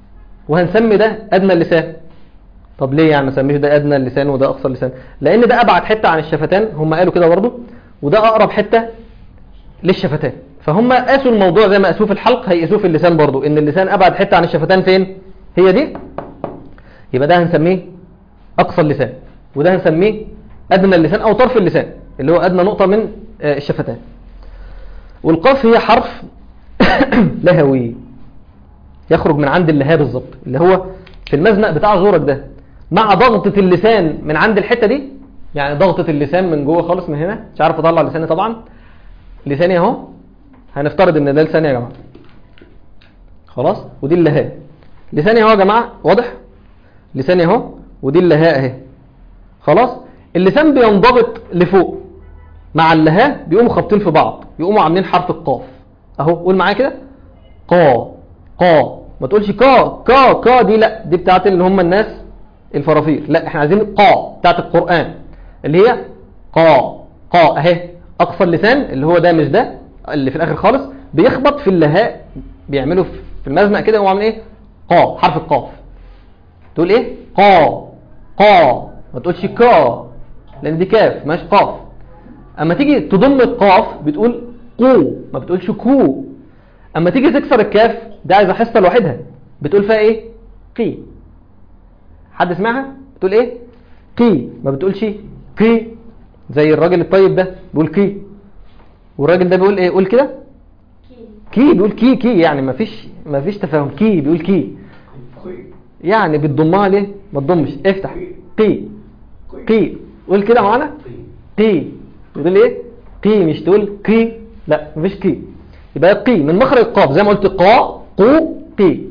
وهنسمي ده ادنى اللسان طب ليه يعني ما نسميش ده ادنى اللسان وده اقصى اللسان لان ده ابعد حته عن الشفتان هم قالوا كده برضه وده اقرب حته للشفتان فهم قاسوا الموضوع زي ما قاسوه في الحلق هيقاسوه في اللسان برضه ان اللسان ابعد حته عن الشفتان فين هي دي يبقى ده هنسميه اقصى اللسان وده هنسميه ادنى اللسان او طرف اللسان اللي هو ادنى نقطه من آه، الشفتان والقاف هي حرف لهوي يخرج من عند اللهاه بالظبط اللي هو في المزنق بتاع زورك ده مع ضغطة اللسان من عند الحتة دي يعني ضغطة اللسان من جوه خالص من هنا مش عارف اطلع لساني طبعا لساني اهو هنفترض ان ده لساني يا جماعة خلاص ودي اللهاء لساني اهو يا جماعة واضح لساني اهو ودي اللهاء اهي خلاص اللسان بينضغط لفوق مع اللهاء بيقوموا خابطين في بعض يقوموا عاملين حرف القاف اهو قول معايا كده قا قا ما تقولش كا كا كا دي لا دي بتاعت اللي هم الناس الفرافير لا احنا عايزين قا بتاعت القرآن اللي هي قا قا اهي اقصى اللسان اللي هو ده مش ده اللي في الاخر خالص بيخبط في اللهاء بيعملوا في المزنق كده وعامل ايه قا حرف القاف تقول ايه قا قا ما تقولش كا لان دي كاف مش قاف اما تيجي تضم القاف بتقول قو ما بتقولش كو اما تيجي تكسر الكاف ده عايزه حصه لوحدها بتقول فيها ايه قي حد سمعها بتقول ايه قي ما بتقولش قي زي الراجل الطيب ده بيقول قي والراجل ده بيقول ايه قول كده كي بيقول كي كي يعني ما فيش ما فيش تفاهم كي بيقول كي يعني بتضمها ليه ما تضمش افتح قي قي قول كده معانا قي تقول ايه قي مش تقول قي لا مفيش قي يبقى قي من مخرج القاف زي ما قلت قا قو قي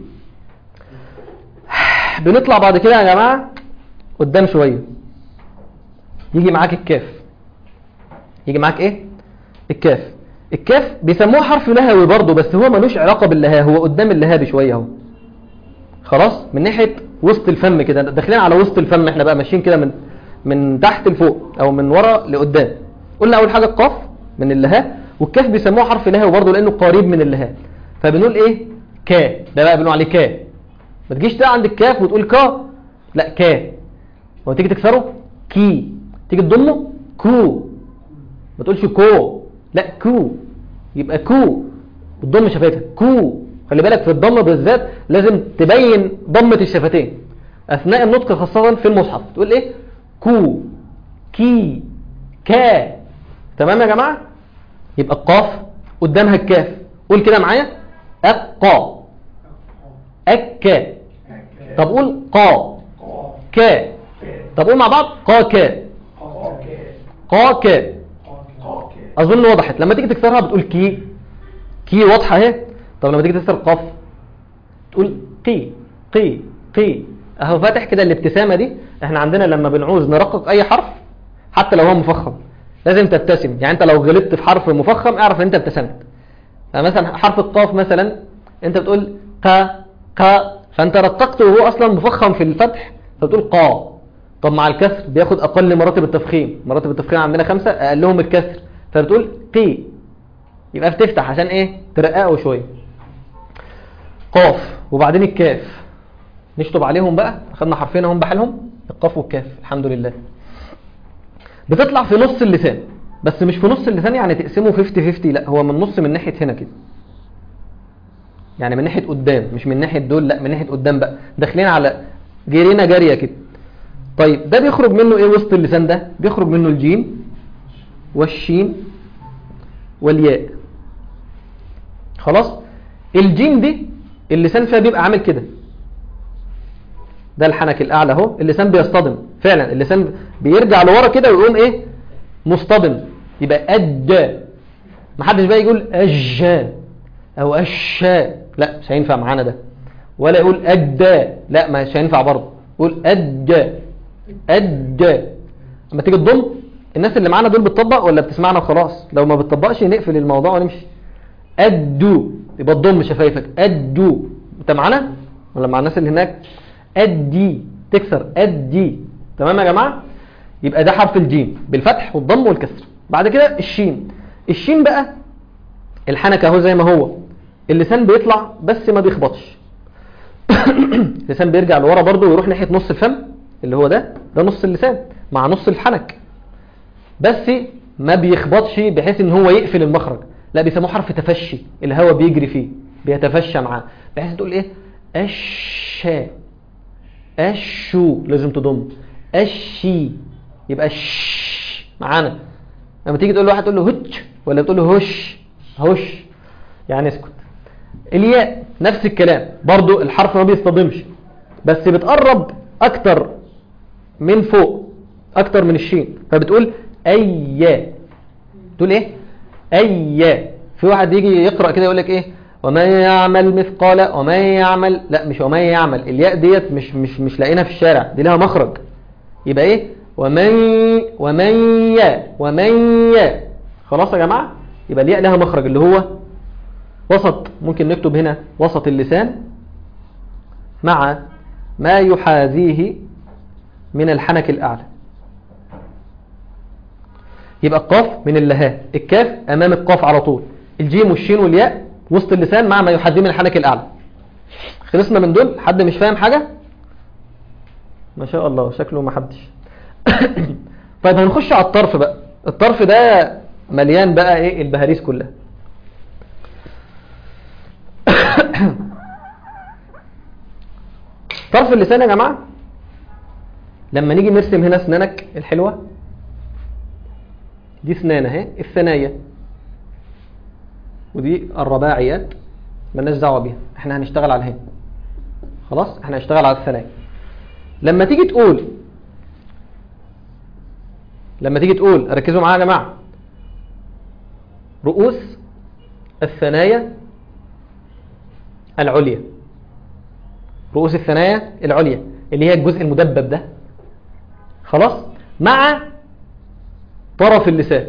بنطلع بعد كده يا جماعه قدام شويه يجي معاك الكاف يجي معاك ايه الكاف الكاف بيسموه حرف لهوي برضه بس هو ملوش علاقه باللهاه هو قدام اللهاه بشويه اهو خلاص من ناحيه وسط الفم كده داخلين على وسط الفم احنا بقى ماشيين كده من من تحت لفوق او من ورا لقدام قلنا اول حاجه القاف من اللهاه والكاف بيسموه حرف لهوي برضه لانه قريب من اللهاه فبنقول ايه كا ده بقى بنقول عليه كا ما تجيش تقع عند الكاف وتقول كا لا كا وتيجي تكسره كي تيجي تضمه كو ما تقولش كو لا كو يبقى كو بتضم شفتك كو خلي بالك في الضم بالذات لازم تبين ضمة الشفتين اثناء النطق خاصة في المصحف تقول ايه كو كي كا تمام يا جماعة يبقى القاف قدامها الكاف قول كده معايا أقا أكا طب قول قا كا طب قول مع بعض قا كا قا كا اظن وضحت لما تيجي تكسرها بتقول كي كي واضحه اهي طب لما تيجي تكسر القاف تقول قي قي قي اهو فاتح كده الابتسامه دي احنا عندنا لما بنعوز نرقق اي حرف حتى لو هو مفخم لازم تبتسم يعني انت لو غلطت في حرف مفخم اعرف ان انت ابتسمت فمثلا حرف القاف مثلا انت بتقول قا قا فانت رققته وهو اصلا مفخم في الفتح فبتقول قا طب مع الكسر بياخد اقل مراتب التفخيم مراتب التفخيم عندنا خمسة اقلهم الكسر فبتقول قي يبقى بتفتح عشان ايه ترققه شويه قاف وبعدين الكاف نشطب عليهم بقى خدنا حرفين اهم بحالهم القاف والكاف الحمد لله بتطلع في نص اللسان بس مش في نص اللسان يعني تقسمه 50 50 لا هو من نص من ناحيه هنا كده يعني من ناحيه قدام مش من ناحيه دول لا من ناحيه قدام بقى داخلين على جرينا جاريه كده طيب ده بيخرج منه ايه وسط اللسان ده بيخرج منه الجيم والشين والياء خلاص الجيم دي اللسان فيها بيبقى عامل كده ده الحنك الاعلى اهو اللسان بيصطدم فعلا اللسان بيرجع لورا كده ويقوم ايه مصطدم يبقى اد محدش بقى يقول اج او اشاء لا مش هينفع معانا ده ولا يقول اد لا مش هينفع برضه يقول اد اد اما تيجي تضم الناس اللي معانا دول بتطبق ولا بتسمعنا وخلاص لو ما بتطبقش نقفل الموضوع ونمشي ادو يبقى تضم شفايفك ادو انت معانا ولا مع الناس اللي هناك ادي تكسر ادي تمام يا جماعه يبقى ده حرف الجيم بالفتح والضم والكسر بعد كده الشين الشين بقى الحنك اهو زي ما هو اللسان بيطلع بس ما بيخبطش اللسان بيرجع لورا برضه ويروح ناحيه نص الفم اللي هو ده ده نص اللسان مع نص الحنك بس ما بيخبطش بحيث ان هو يقفل المخرج لا بيسموه حرف تفشي الهواء بيجري فيه بيتفشى معاه بحيث تقول ايه الشا الشو لازم تضم الشي يبقى ش معانا لما تيجي تقول لواحد تقول له هتش ولا تقول له هش هش يعني اسكت الياء نفس الكلام برضو الحرف ما بيصطدمش بس بتقرب اكتر من فوق اكتر من الشين فبتقول ايا تقول ايه ايا في واحد يجي يقرا كده يقول لك ايه ومن يعمل مثقال ومن يعمل لا مش ومن يعمل الياء ديت مش مش مش لاقينها في الشارع دي لها مخرج يبقى ايه ومن ومن يا ومن يا خلاص يا جماعه يبقى الياء لها مخرج اللي هو وسط ممكن نكتب هنا وسط اللسان مع ما يحاذيه من الحنك الأعلى يبقى القاف من اللهاء الكاف أمام القاف على طول الجيم والشين والياء وسط اللسان مع ما يحاذيه من الحنك الأعلى خلصنا من دول حد مش فاهم حاجة ما شاء الله شكله ما حدش طيب هنخش على الطرف بقى الطرف ده مليان بقى ايه البهاريس كلها طرف اللسان يا جماعة لما نيجي نرسم هنا اسنانك الحلوة دي اسنان اهي الثنايا ودي الرباعيات مالناش دعوه بيها احنا هنشتغل على الهين خلاص احنا هنشتغل على الثنايا لما تيجي تقول لما تيجي تقول ركزوا معايا يا جماعه رؤوس الثنايا العليا رؤوس الثنايا العليا اللي هي الجزء المدبب ده خلاص مع طرف اللسان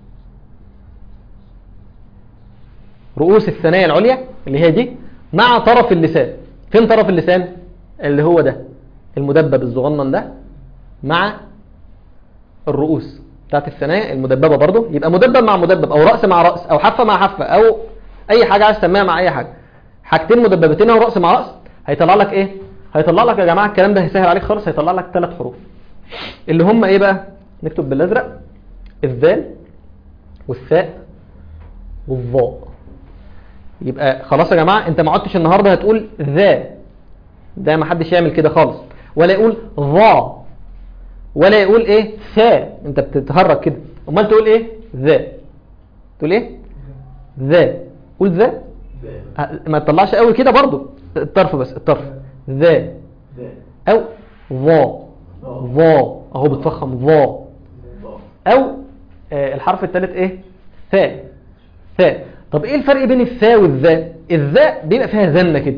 رؤوس الثنايا العليا اللي هي دي مع طرف اللسان فين طرف اللسان اللي هو ده المدبب الصغنن ده مع الرؤوس بتاعت الثنايا المدببه برضه يبقى مدبب مع مدبب او راس مع راس او حافه مع حافه او اي حاجه عايز تسميها مع اي حاجه حاجتين مدببتين او راس مع راس هيطلع لك ايه هيطلع لك يا جماعه الكلام ده هيسهل عليك خالص هيطلع لك ثلاث حروف اللي هم ايه بقى نكتب بالازرق الذال والثاء والظاء يبقى خلاص يا جماعه انت ما عدتش النهارده هتقول ذا ده ما حدش يعمل كده خالص ولا يقول ظا ولا يقول ايه ثا انت بتتهرج كده امال تقول ايه ذا تقول ايه ذا قول ذا ما تطلعش قوي كده برضو الطرف بس الطرف ذا او ظا ظا اهو بتفخم ظا او آه الحرف الثالث ايه ثاء ثاء طب ايه الفرق بين الثاء والذاء الذاء بيبقى فيها زنه كده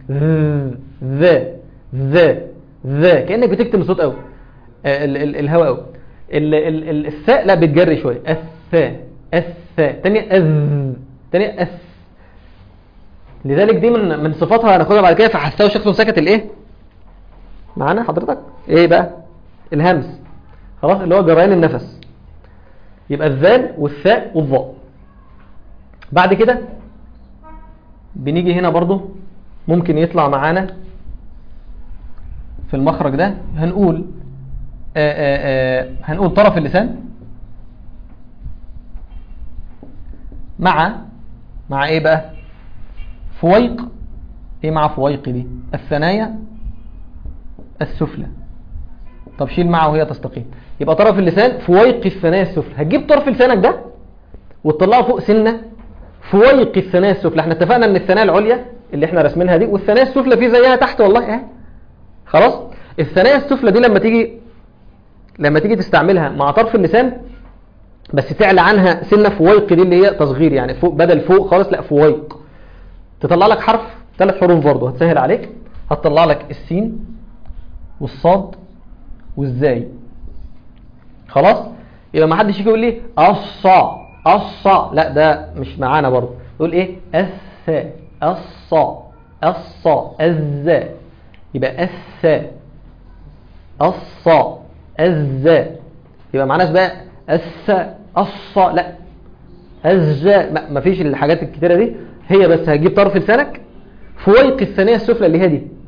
ذا ذا ذا كانك بتكتم صوت قوي آه ال ال الهواء قوي ال ال ال الثاء لا بتجري شويه الثاء الثاء تانية اذ تانية اث لذلك دي من من صفاتها هناخدها بعد كده فحسها شخص سكت الايه معانا حضرتك ايه بقى الهمس خلاص اللي هو جريان النفس يبقى الذال والثاء والظاء بعد كده بنيجي هنا برضو ممكن يطلع معانا في المخرج ده هنقول آآ آآ هنقول طرف اللسان مع مع ايه بقى فويق ايه مع فويق دي الثنايا السفلى طب شيل معه وهي تستقيم يبقى طرف اللسان فويق الثنايا السفلى هتجيب طرف لسانك ده وتطلعه فوق سنه فويق الثنايا السفلى احنا اتفقنا ان الثنايا العليا اللي احنا رسمينها دي والثنايا السفلى في زيها تحت والله اهي خلاص الثنايا السفلى دي لما تيجي لما تيجي تستعملها مع طرف اللسان بس تعلى عنها سنه فويق دي اللي هي تصغير يعني فوق بدل فوق خالص لا فويق تطلع لك حرف ثلاث حروف برضه هتسهل عليك هتطلع لك السين والصاد والزاي خلاص يبقى ما حدش يجي يقول لي الصا الصا لا ده مش معانا برضه يقول ايه الثاء الصا الصا الزاء يبقى الثاء الصا الزاء يبقى معناش بقى الثاء الصا لا الزاء ما فيش الحاجات الكتيره دي هي بس هتجيب طرف لسانك فويق الثانيه السفلى اللي هي دي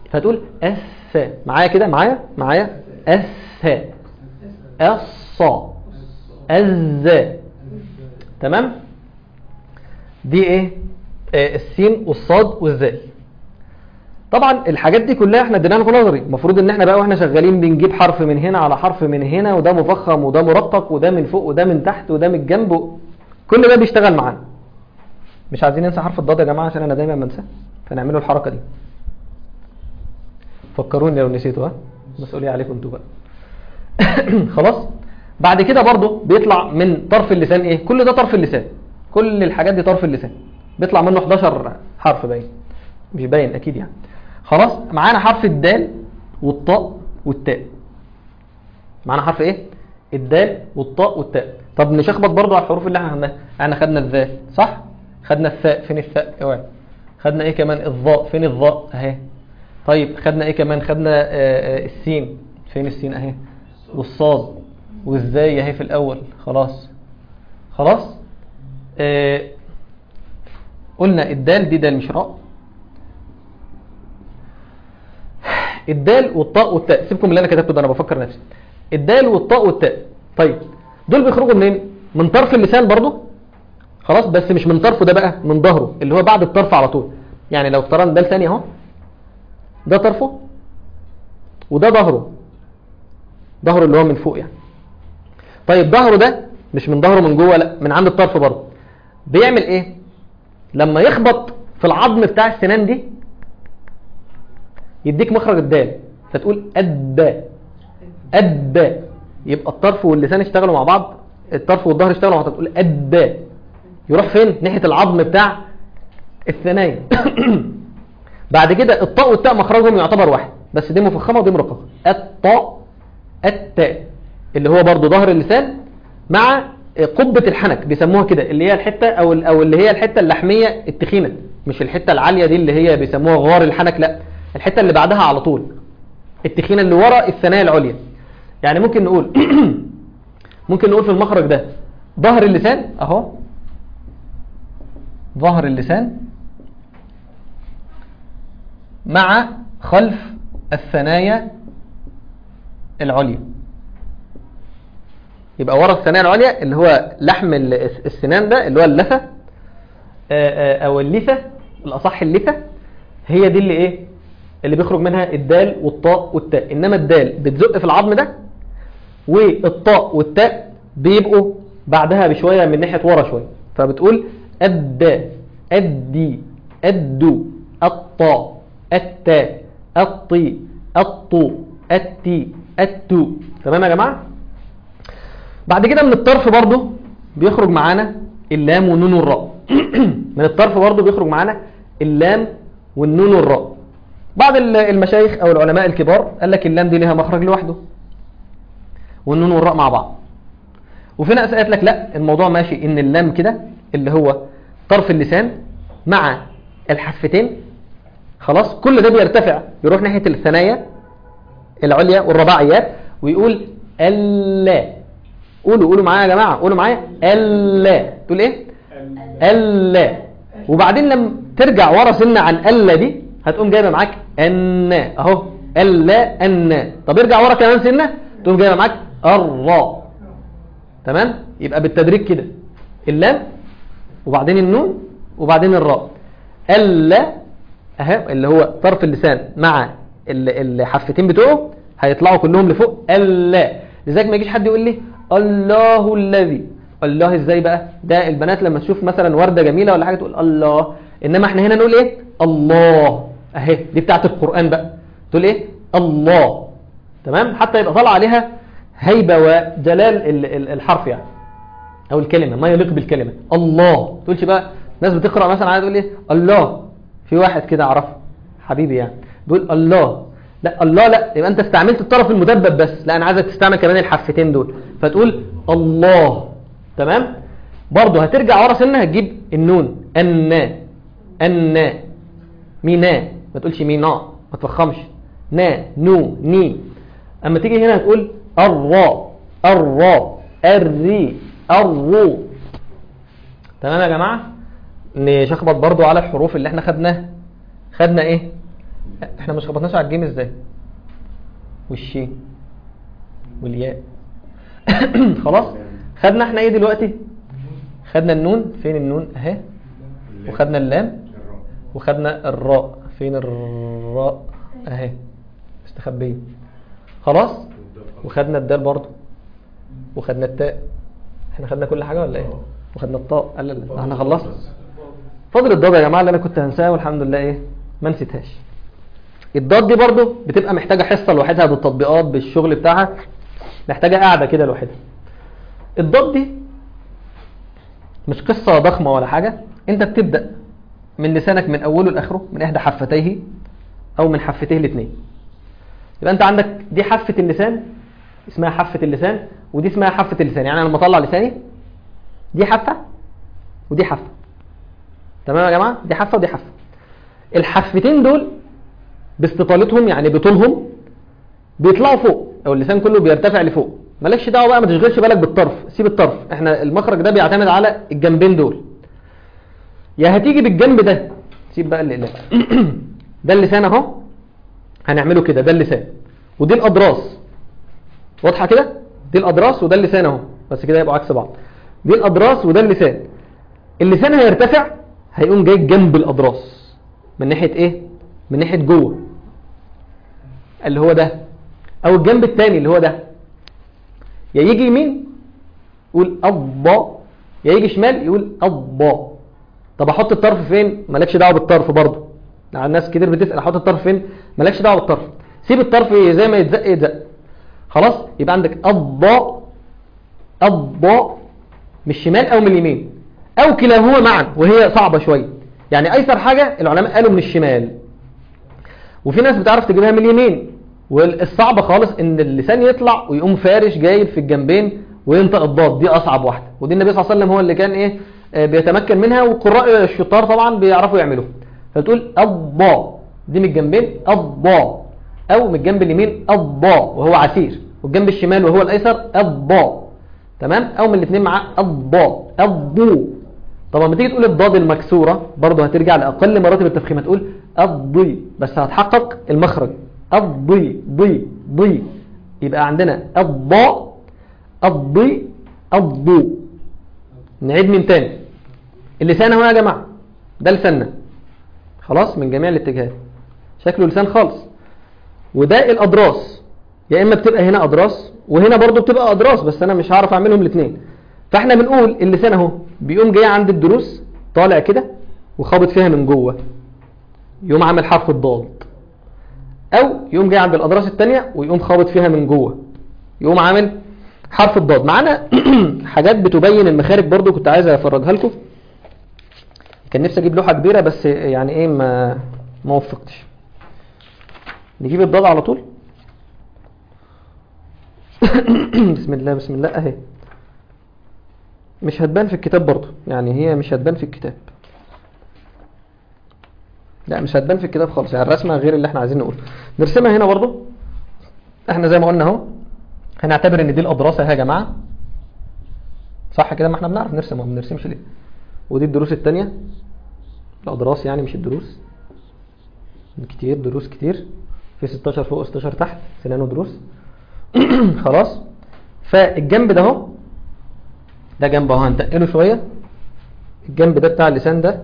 فتقول أس معايا كده معايا معايا أس أص أز تمام دي ايه آه السين والصاد والزاي طبعا الحاجات دي كلها احنا اديناها في نظري المفروض ان احنا بقى واحنا شغالين بنجيب حرف من هنا على حرف من هنا وده مفخم وده مرقق وده من فوق وده من تحت وده من الجنب كل ده بيشتغل معانا مش عايزين ننسى حرف الضاد يا جماعه عشان انا دايما بنساه فنعملوا الحركه دي فكروني لو نسيتوا ها مسؤوليه عليكم انتوا بقى خلاص بعد كده برضو بيطلع من طرف اللسان ايه كل ده طرف اللسان كل الحاجات دي طرف اللسان بيطلع منه 11 حرف باين مش باين اكيد يعني خلاص معانا حرف الدال والطاء والتاء معانا حرف ايه الدال والطاء والتاء طب نشخبط برضو على الحروف اللي احنا خدناها احنا خدنا الذال صح خدنا الثاء فين الثاء اوعى خدنا ايه كمان الظاء فين الظاء اهي طيب خدنا ايه كمان خدنا آه آه السين فين السين اهي والصاد والزاي اهي في الاول خلاص خلاص آه قلنا الدال دي دال مش راء الدال والطاء والتاء سيبكم من اللي انا كتبته ده انا بفكر نفسي الدال والطاء والتاء طيب دول بيخرجوا منين من طرف اللسان برضو خلاص بس مش من طرفه ده بقى من ظهره اللي هو بعد الطرف على طول يعني لو افترضنا ده ثاني اهو ده طرفه وده ظهره ظهره اللي هو من فوق يعني طيب ظهره ده مش من ظهره من جوه لا من عند الطرف برضه بيعمل ايه لما يخبط في العظم بتاع السنان دي يديك مخرج الدال فتقول أدى أدى يبقى الطرف واللسان اشتغلوا مع بعض الطرف والظهر اشتغلوا مع بعض تقول أدى يروح فين ناحية العظم بتاع الثنايا بعد كده الطاء والتاء مخرجهم يعتبر واحد بس دي مفخمه ودي مرققه الطاء التاء اللي هو برضو ظهر اللسان مع قبة الحنك بيسموها كده اللي هي الحتة او او اللي هي الحتة اللحمية التخينة مش الحتة العالية دي اللي هي بيسموها غار الحنك لا الحتة اللي بعدها على طول التخينة اللي ورا الثنايا العليا يعني ممكن نقول ممكن نقول في المخرج ده ظهر اللسان اهو ظهر اللسان مع خلف الثنايا العليا يبقى ورا الثنايا العليا اللي هو لحم السنان ده اللي هو اللثة او اللثة الاصح اللثة هي دي اللي ايه اللي بيخرج منها الدال والطاء والتاء انما الدال بتزق في العظم ده والطاء والتاء بيبقوا بعدها بشوية من ناحية ورا شوية فبتقول أدى أدي أدو الطاء التاء الطي الطو التي التو تمام يا جماعة بعد كده من الطرف برضو بيخرج معانا اللام والنون والراء من الطرف برضو بيخرج معانا اللام والنون والراء بعض المشايخ او العلماء الكبار قال لك اللام دي لها مخرج لوحده والنون والراء مع بعض وفي ناس قالت لك لا الموضوع ماشي ان اللام كده اللي هو طرف اللسان مع الحفتين خلاص كل ده بيرتفع يروح ناحية الثنايا العليا والرباعيات ويقول ألا قولوا قولوا معايا يا جماعة قولوا معايا ألا تقول ايه ألا وبعدين لما ترجع ورا سنة عن ألا دي هتقوم جايبه معاك أن اهو ألا أن طب ارجع ورا كمان سنة تقوم جايبه معاك الراء تمام يبقى بالتدريج كده اللام وبعدين النون وبعدين الراء ألا اهي اللي هو طرف اللسان مع الحفتين بتوعه هيطلعوا كلهم لفوق ألا لذلك ما يجيش حد يقول لي الله الذي الله ازاي بقى ده البنات لما تشوف مثلا وردة جميلة ولا حاجة تقول الله انما احنا هنا نقول ايه الله اهي دي بتاعت القرآن بقى تقول ايه الله تمام حتى يبقى طالع عليها هيبة وجلال الحرف يعني او الكلمة ما يليق بالكلمة الله تقولش بقى ناس بتقرأ مثلا عايز تقول ايه الله في واحد كده اعرفه حبيبي يعني بيقول الله لا الله لا يبقى انت استعملت الطرف المدبب بس لا انا عايزك تستعمل كمان الحفتين دول فتقول الله تمام برضه هترجع ورا سنه هتجيب النون ان ان مينا ما تقولش مينا ما تفخمش نا نو ني اما تيجي هنا هتقول الراء الراء الري الرو تمام يا جماعه نشخبط برضو على الحروف اللي احنا خدناها خدنا ايه احنا مش خبطناش على الجيم ازاي والشين والياء خلاص خدنا احنا ايه دلوقتي خدنا النون فين النون اهي وخدنا اللام وخدنا الراء فين الراء اهي مستخبيه خلاص وخدنا الدال برضو وخدنا التاء احنا خدنا كل حاجه ولا ايه وخدنا الطاء قال لا لا احنا خلصنا فاضل الضاد يا جماعه اللي انا كنت هنساها والحمد لله ايه ما نسيتهاش الضاد دي برضو بتبقى محتاجه حصه لوحدها بالتطبيقات بالشغل بتاعها محتاجه قاعده كده لوحدها الضاد دي مش قصه ضخمه ولا حاجه انت بتبدا من لسانك من اوله لاخره من احدى حفتيه او من حفتيه الاثنين يبقى انت عندك دي حافه اللسان اسمها حافه اللسان ودي اسمها حافه اللسان يعني انا لما اطلع لساني دي حافه ودي حافه تمام يا جماعه دي حافه ودي حافه الحفتين دول باستطالتهم يعني بطولهم بيطلعوا فوق او اللسان كله بيرتفع لفوق مالكش دعوه بقى ما تشغلش بالك بالطرف سيب الطرف احنا المخرج ده بيعتمد على الجنبين دول يا هتيجي بالجنب ده سيب بقى الاقلام ده اللسان اهو هنعمله كده ده اللسان ودي الاضراس واضحه كده دي الاضراس وده اللسان اهو بس كده يبقوا عكس بعض دي الاضراس وده اللسان اللسان هيرتفع هيقوم جاي جنب الاضراس من ناحيه ايه من ناحيه جوه اللي هو ده او الجنب الثاني اللي هو ده يا يجي يمين يقول الله يا يجي شمال يقول الله طب احط الطرف فين مالكش دعوه بالطرف برضه يعني الناس كتير بتسال احط الطرف فين مالكش دعوه بالطرف سيب الطرف زي ما يتزق يتزق خلاص يبقى عندك الضاء الضاء من الشمال او من اليمين او كلاهما معا وهي صعبه شويه يعني ايسر حاجه العلماء قالوا من الشمال وفي ناس بتعرف تجيبها من اليمين والصعبة خالص ان اللسان يطلع ويقوم فارش جايب في الجنبين وينطق الضاد دي اصعب واحده ودي النبي صلى الله عليه وسلم هو اللي كان ايه آه، بيتمكن منها وقراء الشطار طبعا بيعرفوا يعملوها فتقول الضاء دي من الجنبين الضاء او من الجنب اليمين الضاء وهو عسير والجنب الشمال وهو الايسر الضاء تمام او من الاثنين معاه الضاء الضو طبعا لما تيجي تقول الضاد المكسوره برضه هترجع لاقل مراتب التفخيم هتقول الضي بس هتحقق المخرج الضي ضي ضي يبقى عندنا الضاء الضي الضو نعيد من تاني اللسان اهو يا جماعه ده لساننا خلاص من جميع الاتجاهات شكله لسان خالص وده الاضراس يا اما بتبقى هنا اضراس وهنا برضو بتبقى اضراس بس انا مش هعرف اعملهم الاثنين فاحنا بنقول اللسان اهو بيقوم جاي عند الضروس طالع كده وخابط فيها من جوه يقوم عامل حرف الضاد او يقوم جاي عند الاضراس الثانيه ويقوم خابط فيها من جوه يقوم عامل حرف الضاد معانا حاجات بتبين المخارج برضو كنت عايز افرجها لكم كان نفسي اجيب لوحه كبيره بس يعني ايه ما ما وفقتش نجيب الضاد على طول بسم الله بسم الله اهي مش هتبان في الكتاب برضو يعني هي مش هتبان في الكتاب لا مش هتبان في الكتاب خالص يعني الرسمه غير اللي احنا عايزين نقوله نرسمها هنا برضو احنا زي ما قلنا اهو هنعتبر ان دي الاضراس اهي يا جماعه صح كده ما احنا بنعرف نرسم ما بنرسمش ليه ودي الدروس الثانيه الاضراس يعني مش الدروس كتير دروس كتير في 16 فوق 16 تحت سنان ودروس خلاص فالجنب ده اهو ده جنب اهو هنتقله شويه الجنب ده بتاع اللسان ده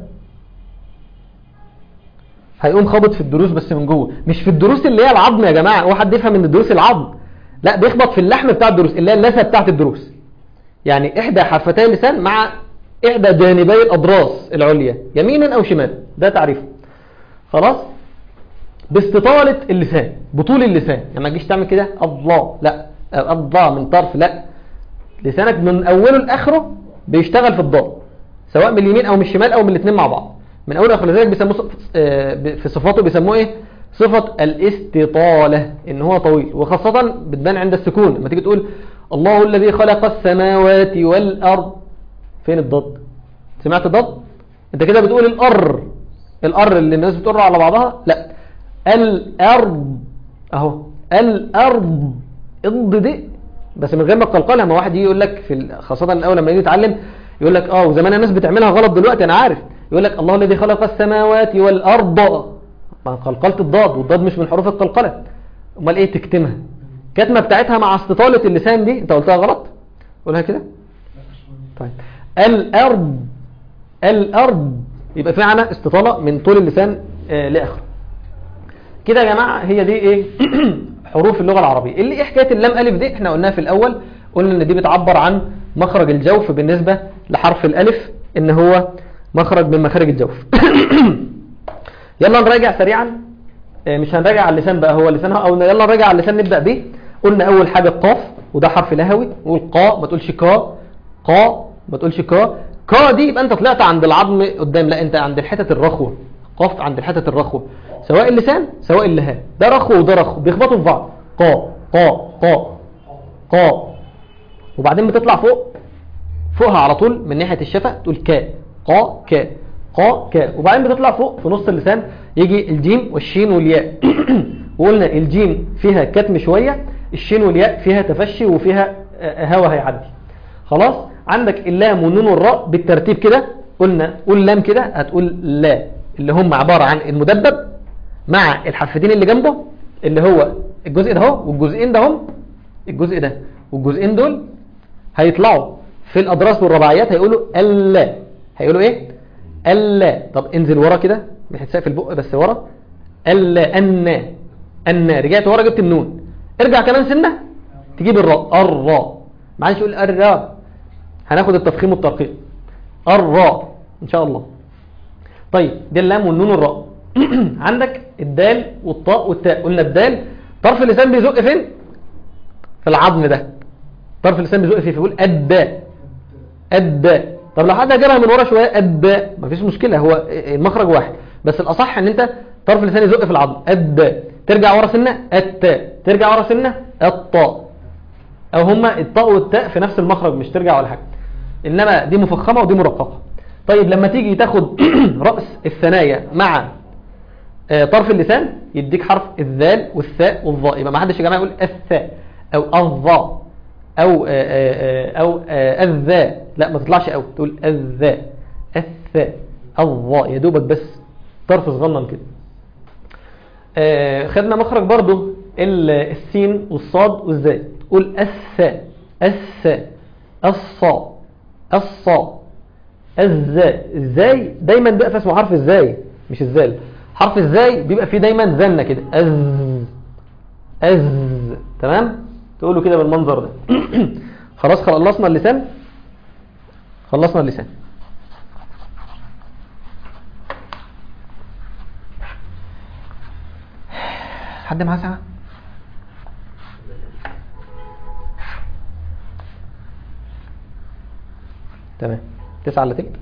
هيقوم خابط في الدروس بس من جوه مش في الدروس اللي هي العظم يا جماعه هو حد يفهم ان الدروس العظم لا بيخبط في اللحم بتاع الدروس اللي هي اللثه بتاعت الدروس يعني احدى حرفتي اللسان مع احدى جانبي الاضراس العليا يمينا او شمالا ده تعريفه خلاص باستطالة اللسان بطول اللسان يعني ما تجيش تعمل كده الله لا الله من طرف لا لسانك من اوله لاخره بيشتغل في الضاد سواء من اليمين او من الشمال او من الاثنين مع بعض من اول لاخر لذلك بيسموه صف- آه، ب- في صفاته بيسموه ايه صفة الاستطالة ان هو طويل وخاصة بتبان عند السكون لما تيجي تقول الله الذي خلق السماوات والارض فين الضاد سمعت الضاد انت كده بتقول الار الار اللي الناس بتقرا على بعضها لا الارض اهو الارض اض دي بس من غير ما تقلقلها ما واحد يجي يقول لك في ال- خاصه الاول لما يجي يتعلم يقول لك اه وزمان الناس بتعملها غلط دلوقتي انا عارف يقول لك الله الذي خلق السماوات والارض ما قلقلة الضاد والضاد مش من حروف القلقلة امال ايه تكتمها الكتمة بتاعتها مع استطالة اللسان دي انت قلتها غلط قولها كده طيب الارض الارض يبقى في معانا استطالة من طول اللسان آه لاخره كده يا جماعة هي دي ايه حروف اللغة العربية اللي ايه حكاية اللام الف دي احنا قلناها في الاول قلنا ان دي بتعبر عن مخرج الجوف بالنسبة لحرف الالف ان هو مخرج من مخارج الجوف يلا نراجع سريعا آه، مش هنراجع على اللسان بقى هو اللسان او يلا نراجع على اللسان نبدأ بيه قلنا اول حاجة القاف وده حرف لهوي نقول قا ما تقولش كا قا ما تقولش كا كا دي يبقى انت طلعت عند العظم قدام لا انت عند الحتة الرخوة قاف عند الحتة الرخوة سواء اللسان سواء اللهاء ده رخو وده رخو بيخبطوا في بعض قا قا قا قا وبعدين بتطلع فوق فوقها على طول من ناحية الشفة تقول كا قا كا قا كا وبعدين بتطلع فوق في نص اللسان يجي الجيم والشين والياء وقلنا الجيم فيها كتم شوية الشين والياء فيها تفشي وفيها آه، هوا هيعدي خلاص عندك اللام والنون والراء بالترتيب كده قلنا قول لام كده هتقول لا اللي هم عبارة عن المدبب مع الحرفتين اللي جنبه اللي هو الجزء ده اهو والجزئين ده هم الجزء ده والجزئين دول هيطلعوا في الأضراس والرباعيات هيقولوا ألا هيقولوا إيه؟ ألا طب انزل ورا كده مش هتسقف البق بس ورا ألا أنا أنا رجعت ورا جبت النون ارجع كمان سنة تجيب الراء الراء معلش تقول الراء هناخد التفخيم والترقيق الراء إن شاء الله طيب دي اللام والنون والراء عندك الدال والطاء والتاء قلنا الدال طرف اللسان بيزق فين في العظم ده طرف اللسان بيزق فيه فيقول الداء الداء طب لو حد جابها من ورا شويه الداء مفيش مشكله هو المخرج واحد بس الاصح ان انت طرف اللسان يزق في العظم الداء ترجع ورا سنه التاء ترجع ورا سنه الطاء او هما الطاء والتاء في نفس المخرج مش ترجع ولا حاجه انما دي مفخمه ودي مرققه طيب لما تيجي تاخد راس الثنايا مع آه، طرف اللسان يديك حرف الذال والثاء والظاء يبقى ما حدش يا جماعه يقول الثاء او الظاء او آه، آه، آه، او آه، الذاء لا ما تطلعش او تقول الذاء الثاء الظاء يا دوبك بس طرف صغنن كده آه، خدنا مخرج برضو ال- السين والصاد والزاي قول الثاء الثاء الصاء الصاء الزاء الزاي دايما بيبقى اسمه حرف الزاي مش الزال حرف الزاي بيبقى فيه دايما زنه كده از از تمام تقوله كده بالمنظر ده خلاص خلصنا اللسان خلصنا اللسان حد معاه ساعه تمام تسعة الا تلت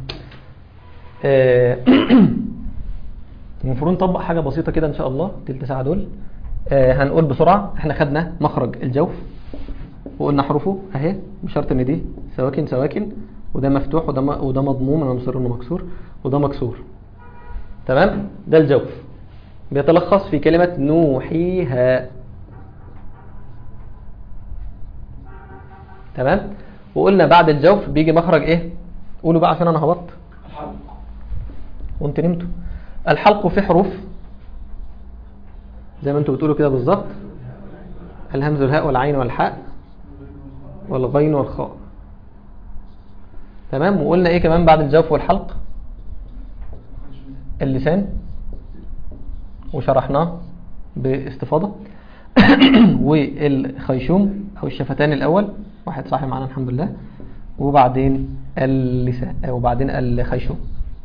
آه، المفروض نطبق حاجة بسيطة كده إن شاء الله تلت ساعة دول آه، هنقول بسرعة احنا خدنا مخرج الجوف وقلنا حروفه اهي بشرط ان دي سواكن سواكن وده مفتوح وده م- وده مضموم انا مصر انه مكسور وده مكسور تمام ده الجوف بيتلخص في كلمة نوحيها تمام وقلنا بعد الجوف بيجي مخرج ايه قولوا بقى عشان انا هبطت وانت نمتوا الحلق في حروف زي ما انتوا بتقولوا كده بالظبط الهمز والهاء والعين والحاء والغين والخاء تمام وقلنا ايه كمان بعد الجوف والحلق اللسان وشرحناه باستفاضة والخيشوم او الشفتان الاول واحد صاحي معانا الحمد لله وبعدين اللسان وبعدين الخيشوم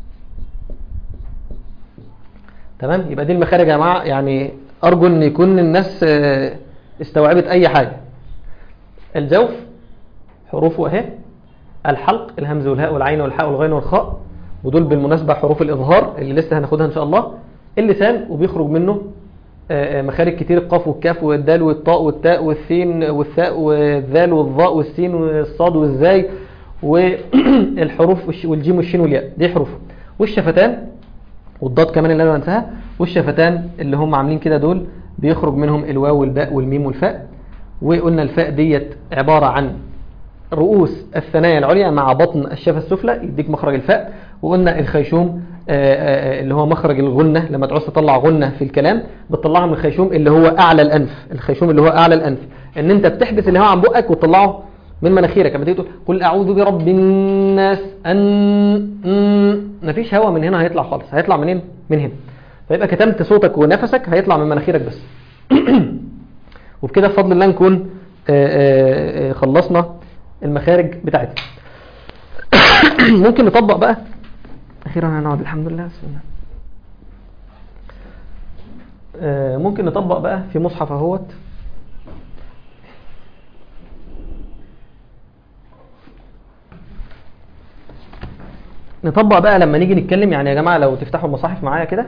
تمام يبقى دي المخارج يا جماعه يعني ارجو ان يكون الناس آه، استوعبت اي حاجه الجوف حروفه اهي الحلق الهمز والهاء والعين والحاء والغين والخاء ودول بالمناسبه حروف الاظهار اللي لسه هناخدها ان شاء الله اللسان وبيخرج منه آه، آه، مخارج كتير القاف والكاف والدال والطاء والتاء والثين والثاء والذال والظاء والسين والصاد والزاي والحروف والش- والجيم والشين والياء دي حروف والشفتان والضاد كمان اللي انا بنساها والشفتان اللي هم عاملين كده دول بيخرج منهم الواو والباء والميم والفاء وقلنا الفاء ديت عبارة عن رؤوس الثنايا العليا مع بطن الشفة السفلى يديك مخرج الفاء وقلنا الخيشوم آه، آه، اللي هو مخرج الغنة لما تعوز تطلع غنة في الكلام بتطلعها من الخيشوم اللي هو أعلى الأنف الخيشوم اللي هو أعلى الأنف إن أنت بتحبس الهواء عن بقك وتطلعه من مناخيرك لما تيجي تقول قل أعوذ برب الناس أن أن- مفيش هواء من هنا هيطلع خالص هيطلع منين؟ من هنا فيبقى كتمت صوتك ونفسك هيطلع من مناخيرك بس وبكده بفضل الله نكون آه، آه، آه، خلصنا المخارج بتاعتنا ممكن نطبق بقى اخيرا هنقعد الحمد لله بسم الله آه، ممكن نطبق بقى في مصحف اهوت نطبق بقى لما نيجي نتكلم يعني يا جماعة لو تفتحوا المصاحف معايا كده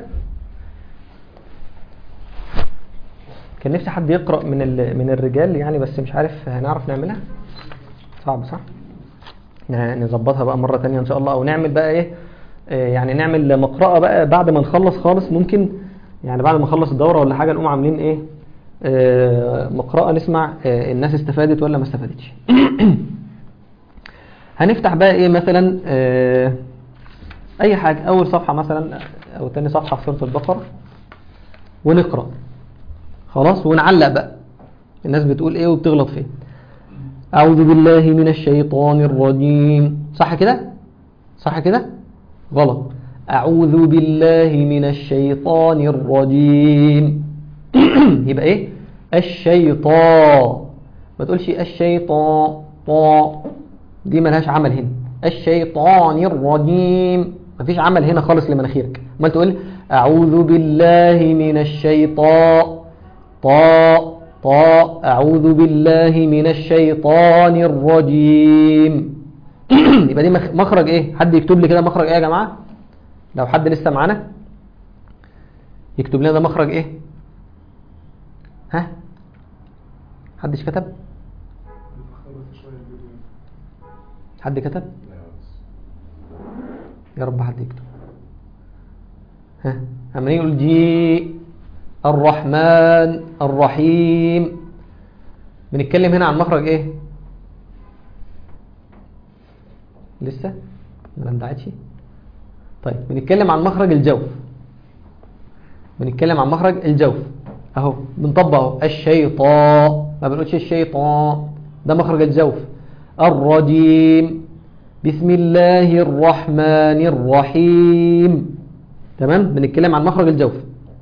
كان نفسي حد يقرأ من ال- من الرجال يعني بس مش عارف هنعرف نعملها صعب صح ن- نظبطها بقى مرة تانية ان شاء الله او نعمل بقى ايه آه، يعني نعمل مقرأة بقى بعد ما نخلص خالص ممكن يعني بعد ما نخلص الدورة ولا حاجة نقوم عاملين ايه آه، مقرأة نسمع آه، الناس استفادت ولا ما استفادتش هنفتح بقى ايه مثلا آه، اي حاجة اول صفحة مثلا او تاني صفحة في سورة البقرة ونقرأ خلاص ونعلق بقى الناس بتقول ايه وبتغلط فين أعوذ بالله من الشيطان الرجيم صح كده صح كده غلط أعوذ بالله من الشيطان الرجيم يبقى ايه الشيطان ما تقولش الشيطان طا دي ملهاش عمل هنا الشيطان الرجيم مفيش عمل هنا خالص لمناخيرك ما تقول أعوذ بالله من الشيطان طاء طاء أعوذ بالله من الشيطان الرجيم يبقى دي مخ- مخرج ايه حد يكتب لي كده مخرج ايه يا جماعة لو حد لسه معانا يكتب لنا ده مخرج ايه ها حدش كتب حد كتب يا رب حد يكتب ها عمالين يقول جي الرحمن الرحيم بنتكلم هنا عن مخرج ايه لسه ما اندعتش طيب بنتكلم عن مخرج الجوف بنتكلم عن مخرج الجوف اهو بنطبق اهو الشيطان ما بنقولش الشيطان ده مخرج الجوف الرجيم بسم الله الرحمن الرحيم تمام بنتكلم عن مخرج الجوف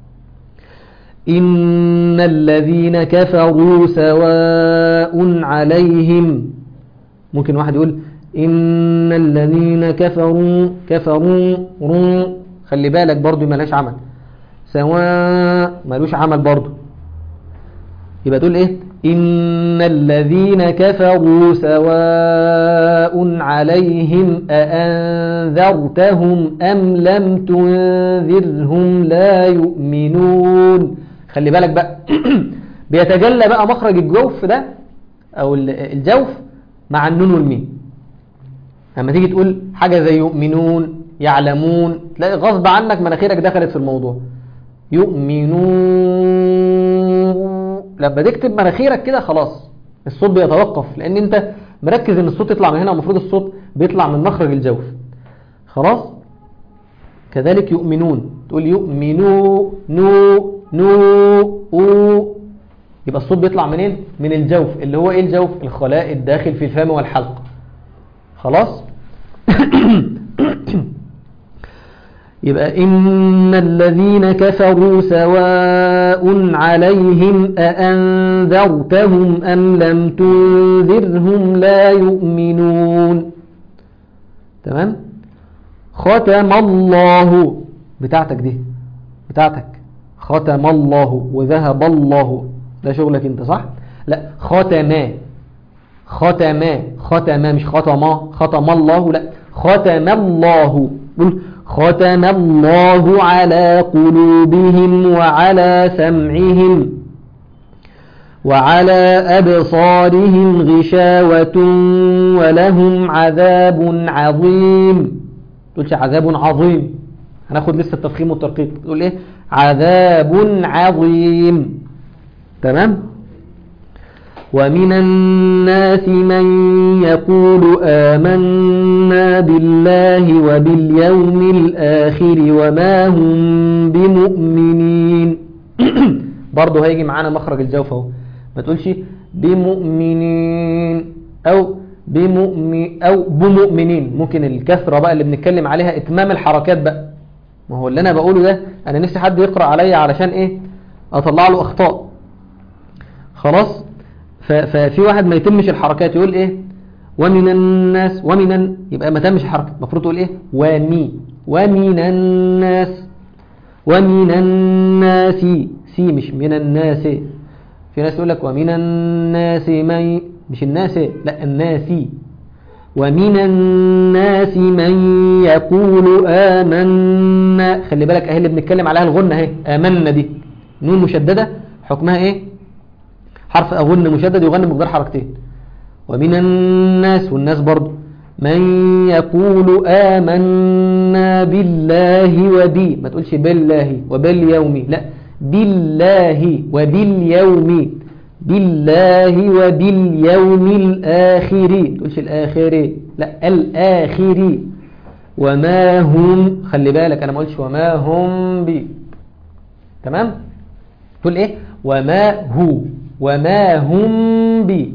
إن الذين كفروا سواء عليهم ممكن واحد يقول إن الذين كفروا كفروا رو خلي بالك برضو ملاش عمل سواء ملوش عمل برضو يبقى تقول ايه إن الذين كفروا سواء عليهم أأنذرتهم أم لم تنذرهم لا يؤمنون خلي بالك بقى بيتجلى بقى مخرج الجوف ده أو ال- الجوف مع النون والميم لما تيجي تقول حاجة زي يؤمنون يعلمون تلاقي غصب عنك مناخيرك دخلت في الموضوع يؤمنون لما تكتب مناخيرك كده خلاص الصوت بيتوقف لان انت مركز ان الصوت يطلع من هنا المفروض الصوت بيطلع من مخرج الجوف خلاص كذلك يؤمنون تقول يؤمنوا نو نو او يبقى الصوت بيطلع منين من الجوف اللي هو ايه الجوف الخلاء الداخل في الفم والحلق خلاص يبقى إن الذين كفروا سواء عليهم أأنذرتهم أم لم تنذرهم لا يؤمنون تمام ختم الله بتاعتك دي بتاعتك ختم الله وذهب الله ده شغلك انت صح لا ختم ختم ختم مش ختم ختم الله لا ختم الله قل ختم الله على قلوبهم وعلى سمعهم وعلى أبصارهم غشاوة ولهم عذاب عظيم تقولش عذاب عظيم هناخد لسه التفخيم والترقيق تقول ايه عذاب عظيم تمام ومن الناس من يقول آمنا بالله وباليوم الآخر وما هم بمؤمنين برضه هيجي معانا مخرج الجوف اهو ما تقولش بمؤمنين او بمؤمن او بمؤمنين ممكن الكثرة بقى اللي بنتكلم عليها اتمام الحركات بقى ما هو اللي انا بقوله ده انا نفسي حد يقرأ عليا علشان ايه اطلع له اخطاء خلاص ف- ففي واحد ما يتمش الحركات يقول ايه ومن الناس ومن يبقى ما تمش الحركة المفروض تقول ايه ومي ومن الناس ومن الناس سي مش من الناس في ناس يقول لك ومن الناس من مش الناس لا الناس ومن الناس من يقول آمنا خلي بالك اهي اللي بنتكلم عليها الغنة اهي آمنا دي نون مشددة حكمها ايه حرف أغن مشدد يغني بمقدار حركتين ومن الناس والناس برضو من يقول آمنا بالله وبي ما تقولش بالله وباليوم لا بالله وباليوم بالله وباليوم الآخر ما تقولش الآخر لا الآخر وما هم خلي بالك أنا ما قلتش وما هم بي تمام تقول إيه وما هو وما هم بي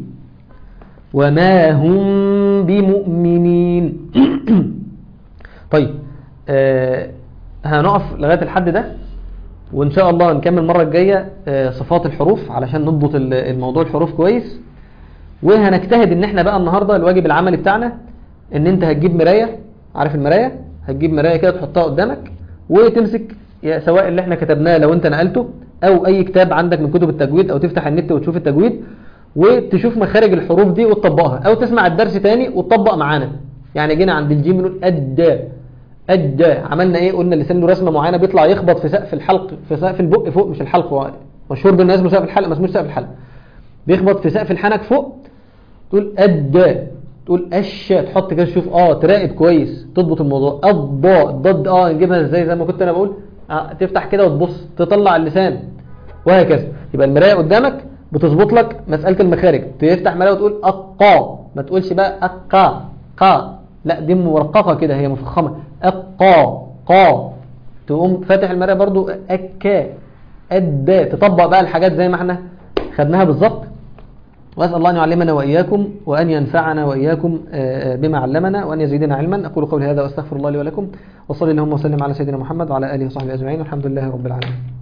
وما هم بمؤمنين طيب آه هنقف لغاية الحد ده وإن شاء الله نكمل المرة الجاية آه صفات الحروف علشان نضبط ال- الموضوع الحروف كويس وهنجتهد ان احنا بقى النهاردة الواجب العملي بتاعنا ان انت هتجيب مراية عارف المراية هتجيب مراية كده تحطها قدامك وتمسك يا سواء اللي احنا كتبناه لو انت نقلته او اي كتاب عندك من كتب التجويد او تفتح النت وتشوف التجويد وتشوف مخارج الحروف دي وتطبقها او تسمع الدرس تاني وتطبق معانا يعني جينا عند الجيم نقول أدى أدى عملنا ايه قلنا اللسان له رسمه معينه بيطلع يخبط في سقف الحلق في سقف البق فوق مش الحلق هو مشهور بالناس اسمه سقف الحلق ما اسموش سقف الحلق بيخبط في سقف الحنك فوق تقول أدى تقول أش تحط كده تشوف اه تراقب كويس تضبط الموضوع الضاء الضاد اه نجيبها ازاي زي ما كنت انا بقول آه تفتح كده وتبص تطلع اللسان وهكذا يبقى المرايه قدامك بتظبط لك مساله المخارج تفتح مرايه وتقول اقا ما تقولش بقى اقا قا لا دي مرققه كده هي مفخمه اقا قا تقوم فاتح المرايه برضو اكا أدى تطبق بقى الحاجات زي ما احنا خدناها بالظبط وأسأل الله أن يعلمنا وإياكم وأن ينفعنا وإياكم آه، بما علمنا وأن يزيدنا علما أقول قولي هذا وأستغفر الله لي ولكم وصلي اللهم وسلم على سيدنا محمد وعلى آله وصحبه أجمعين والحمد لله رب العالمين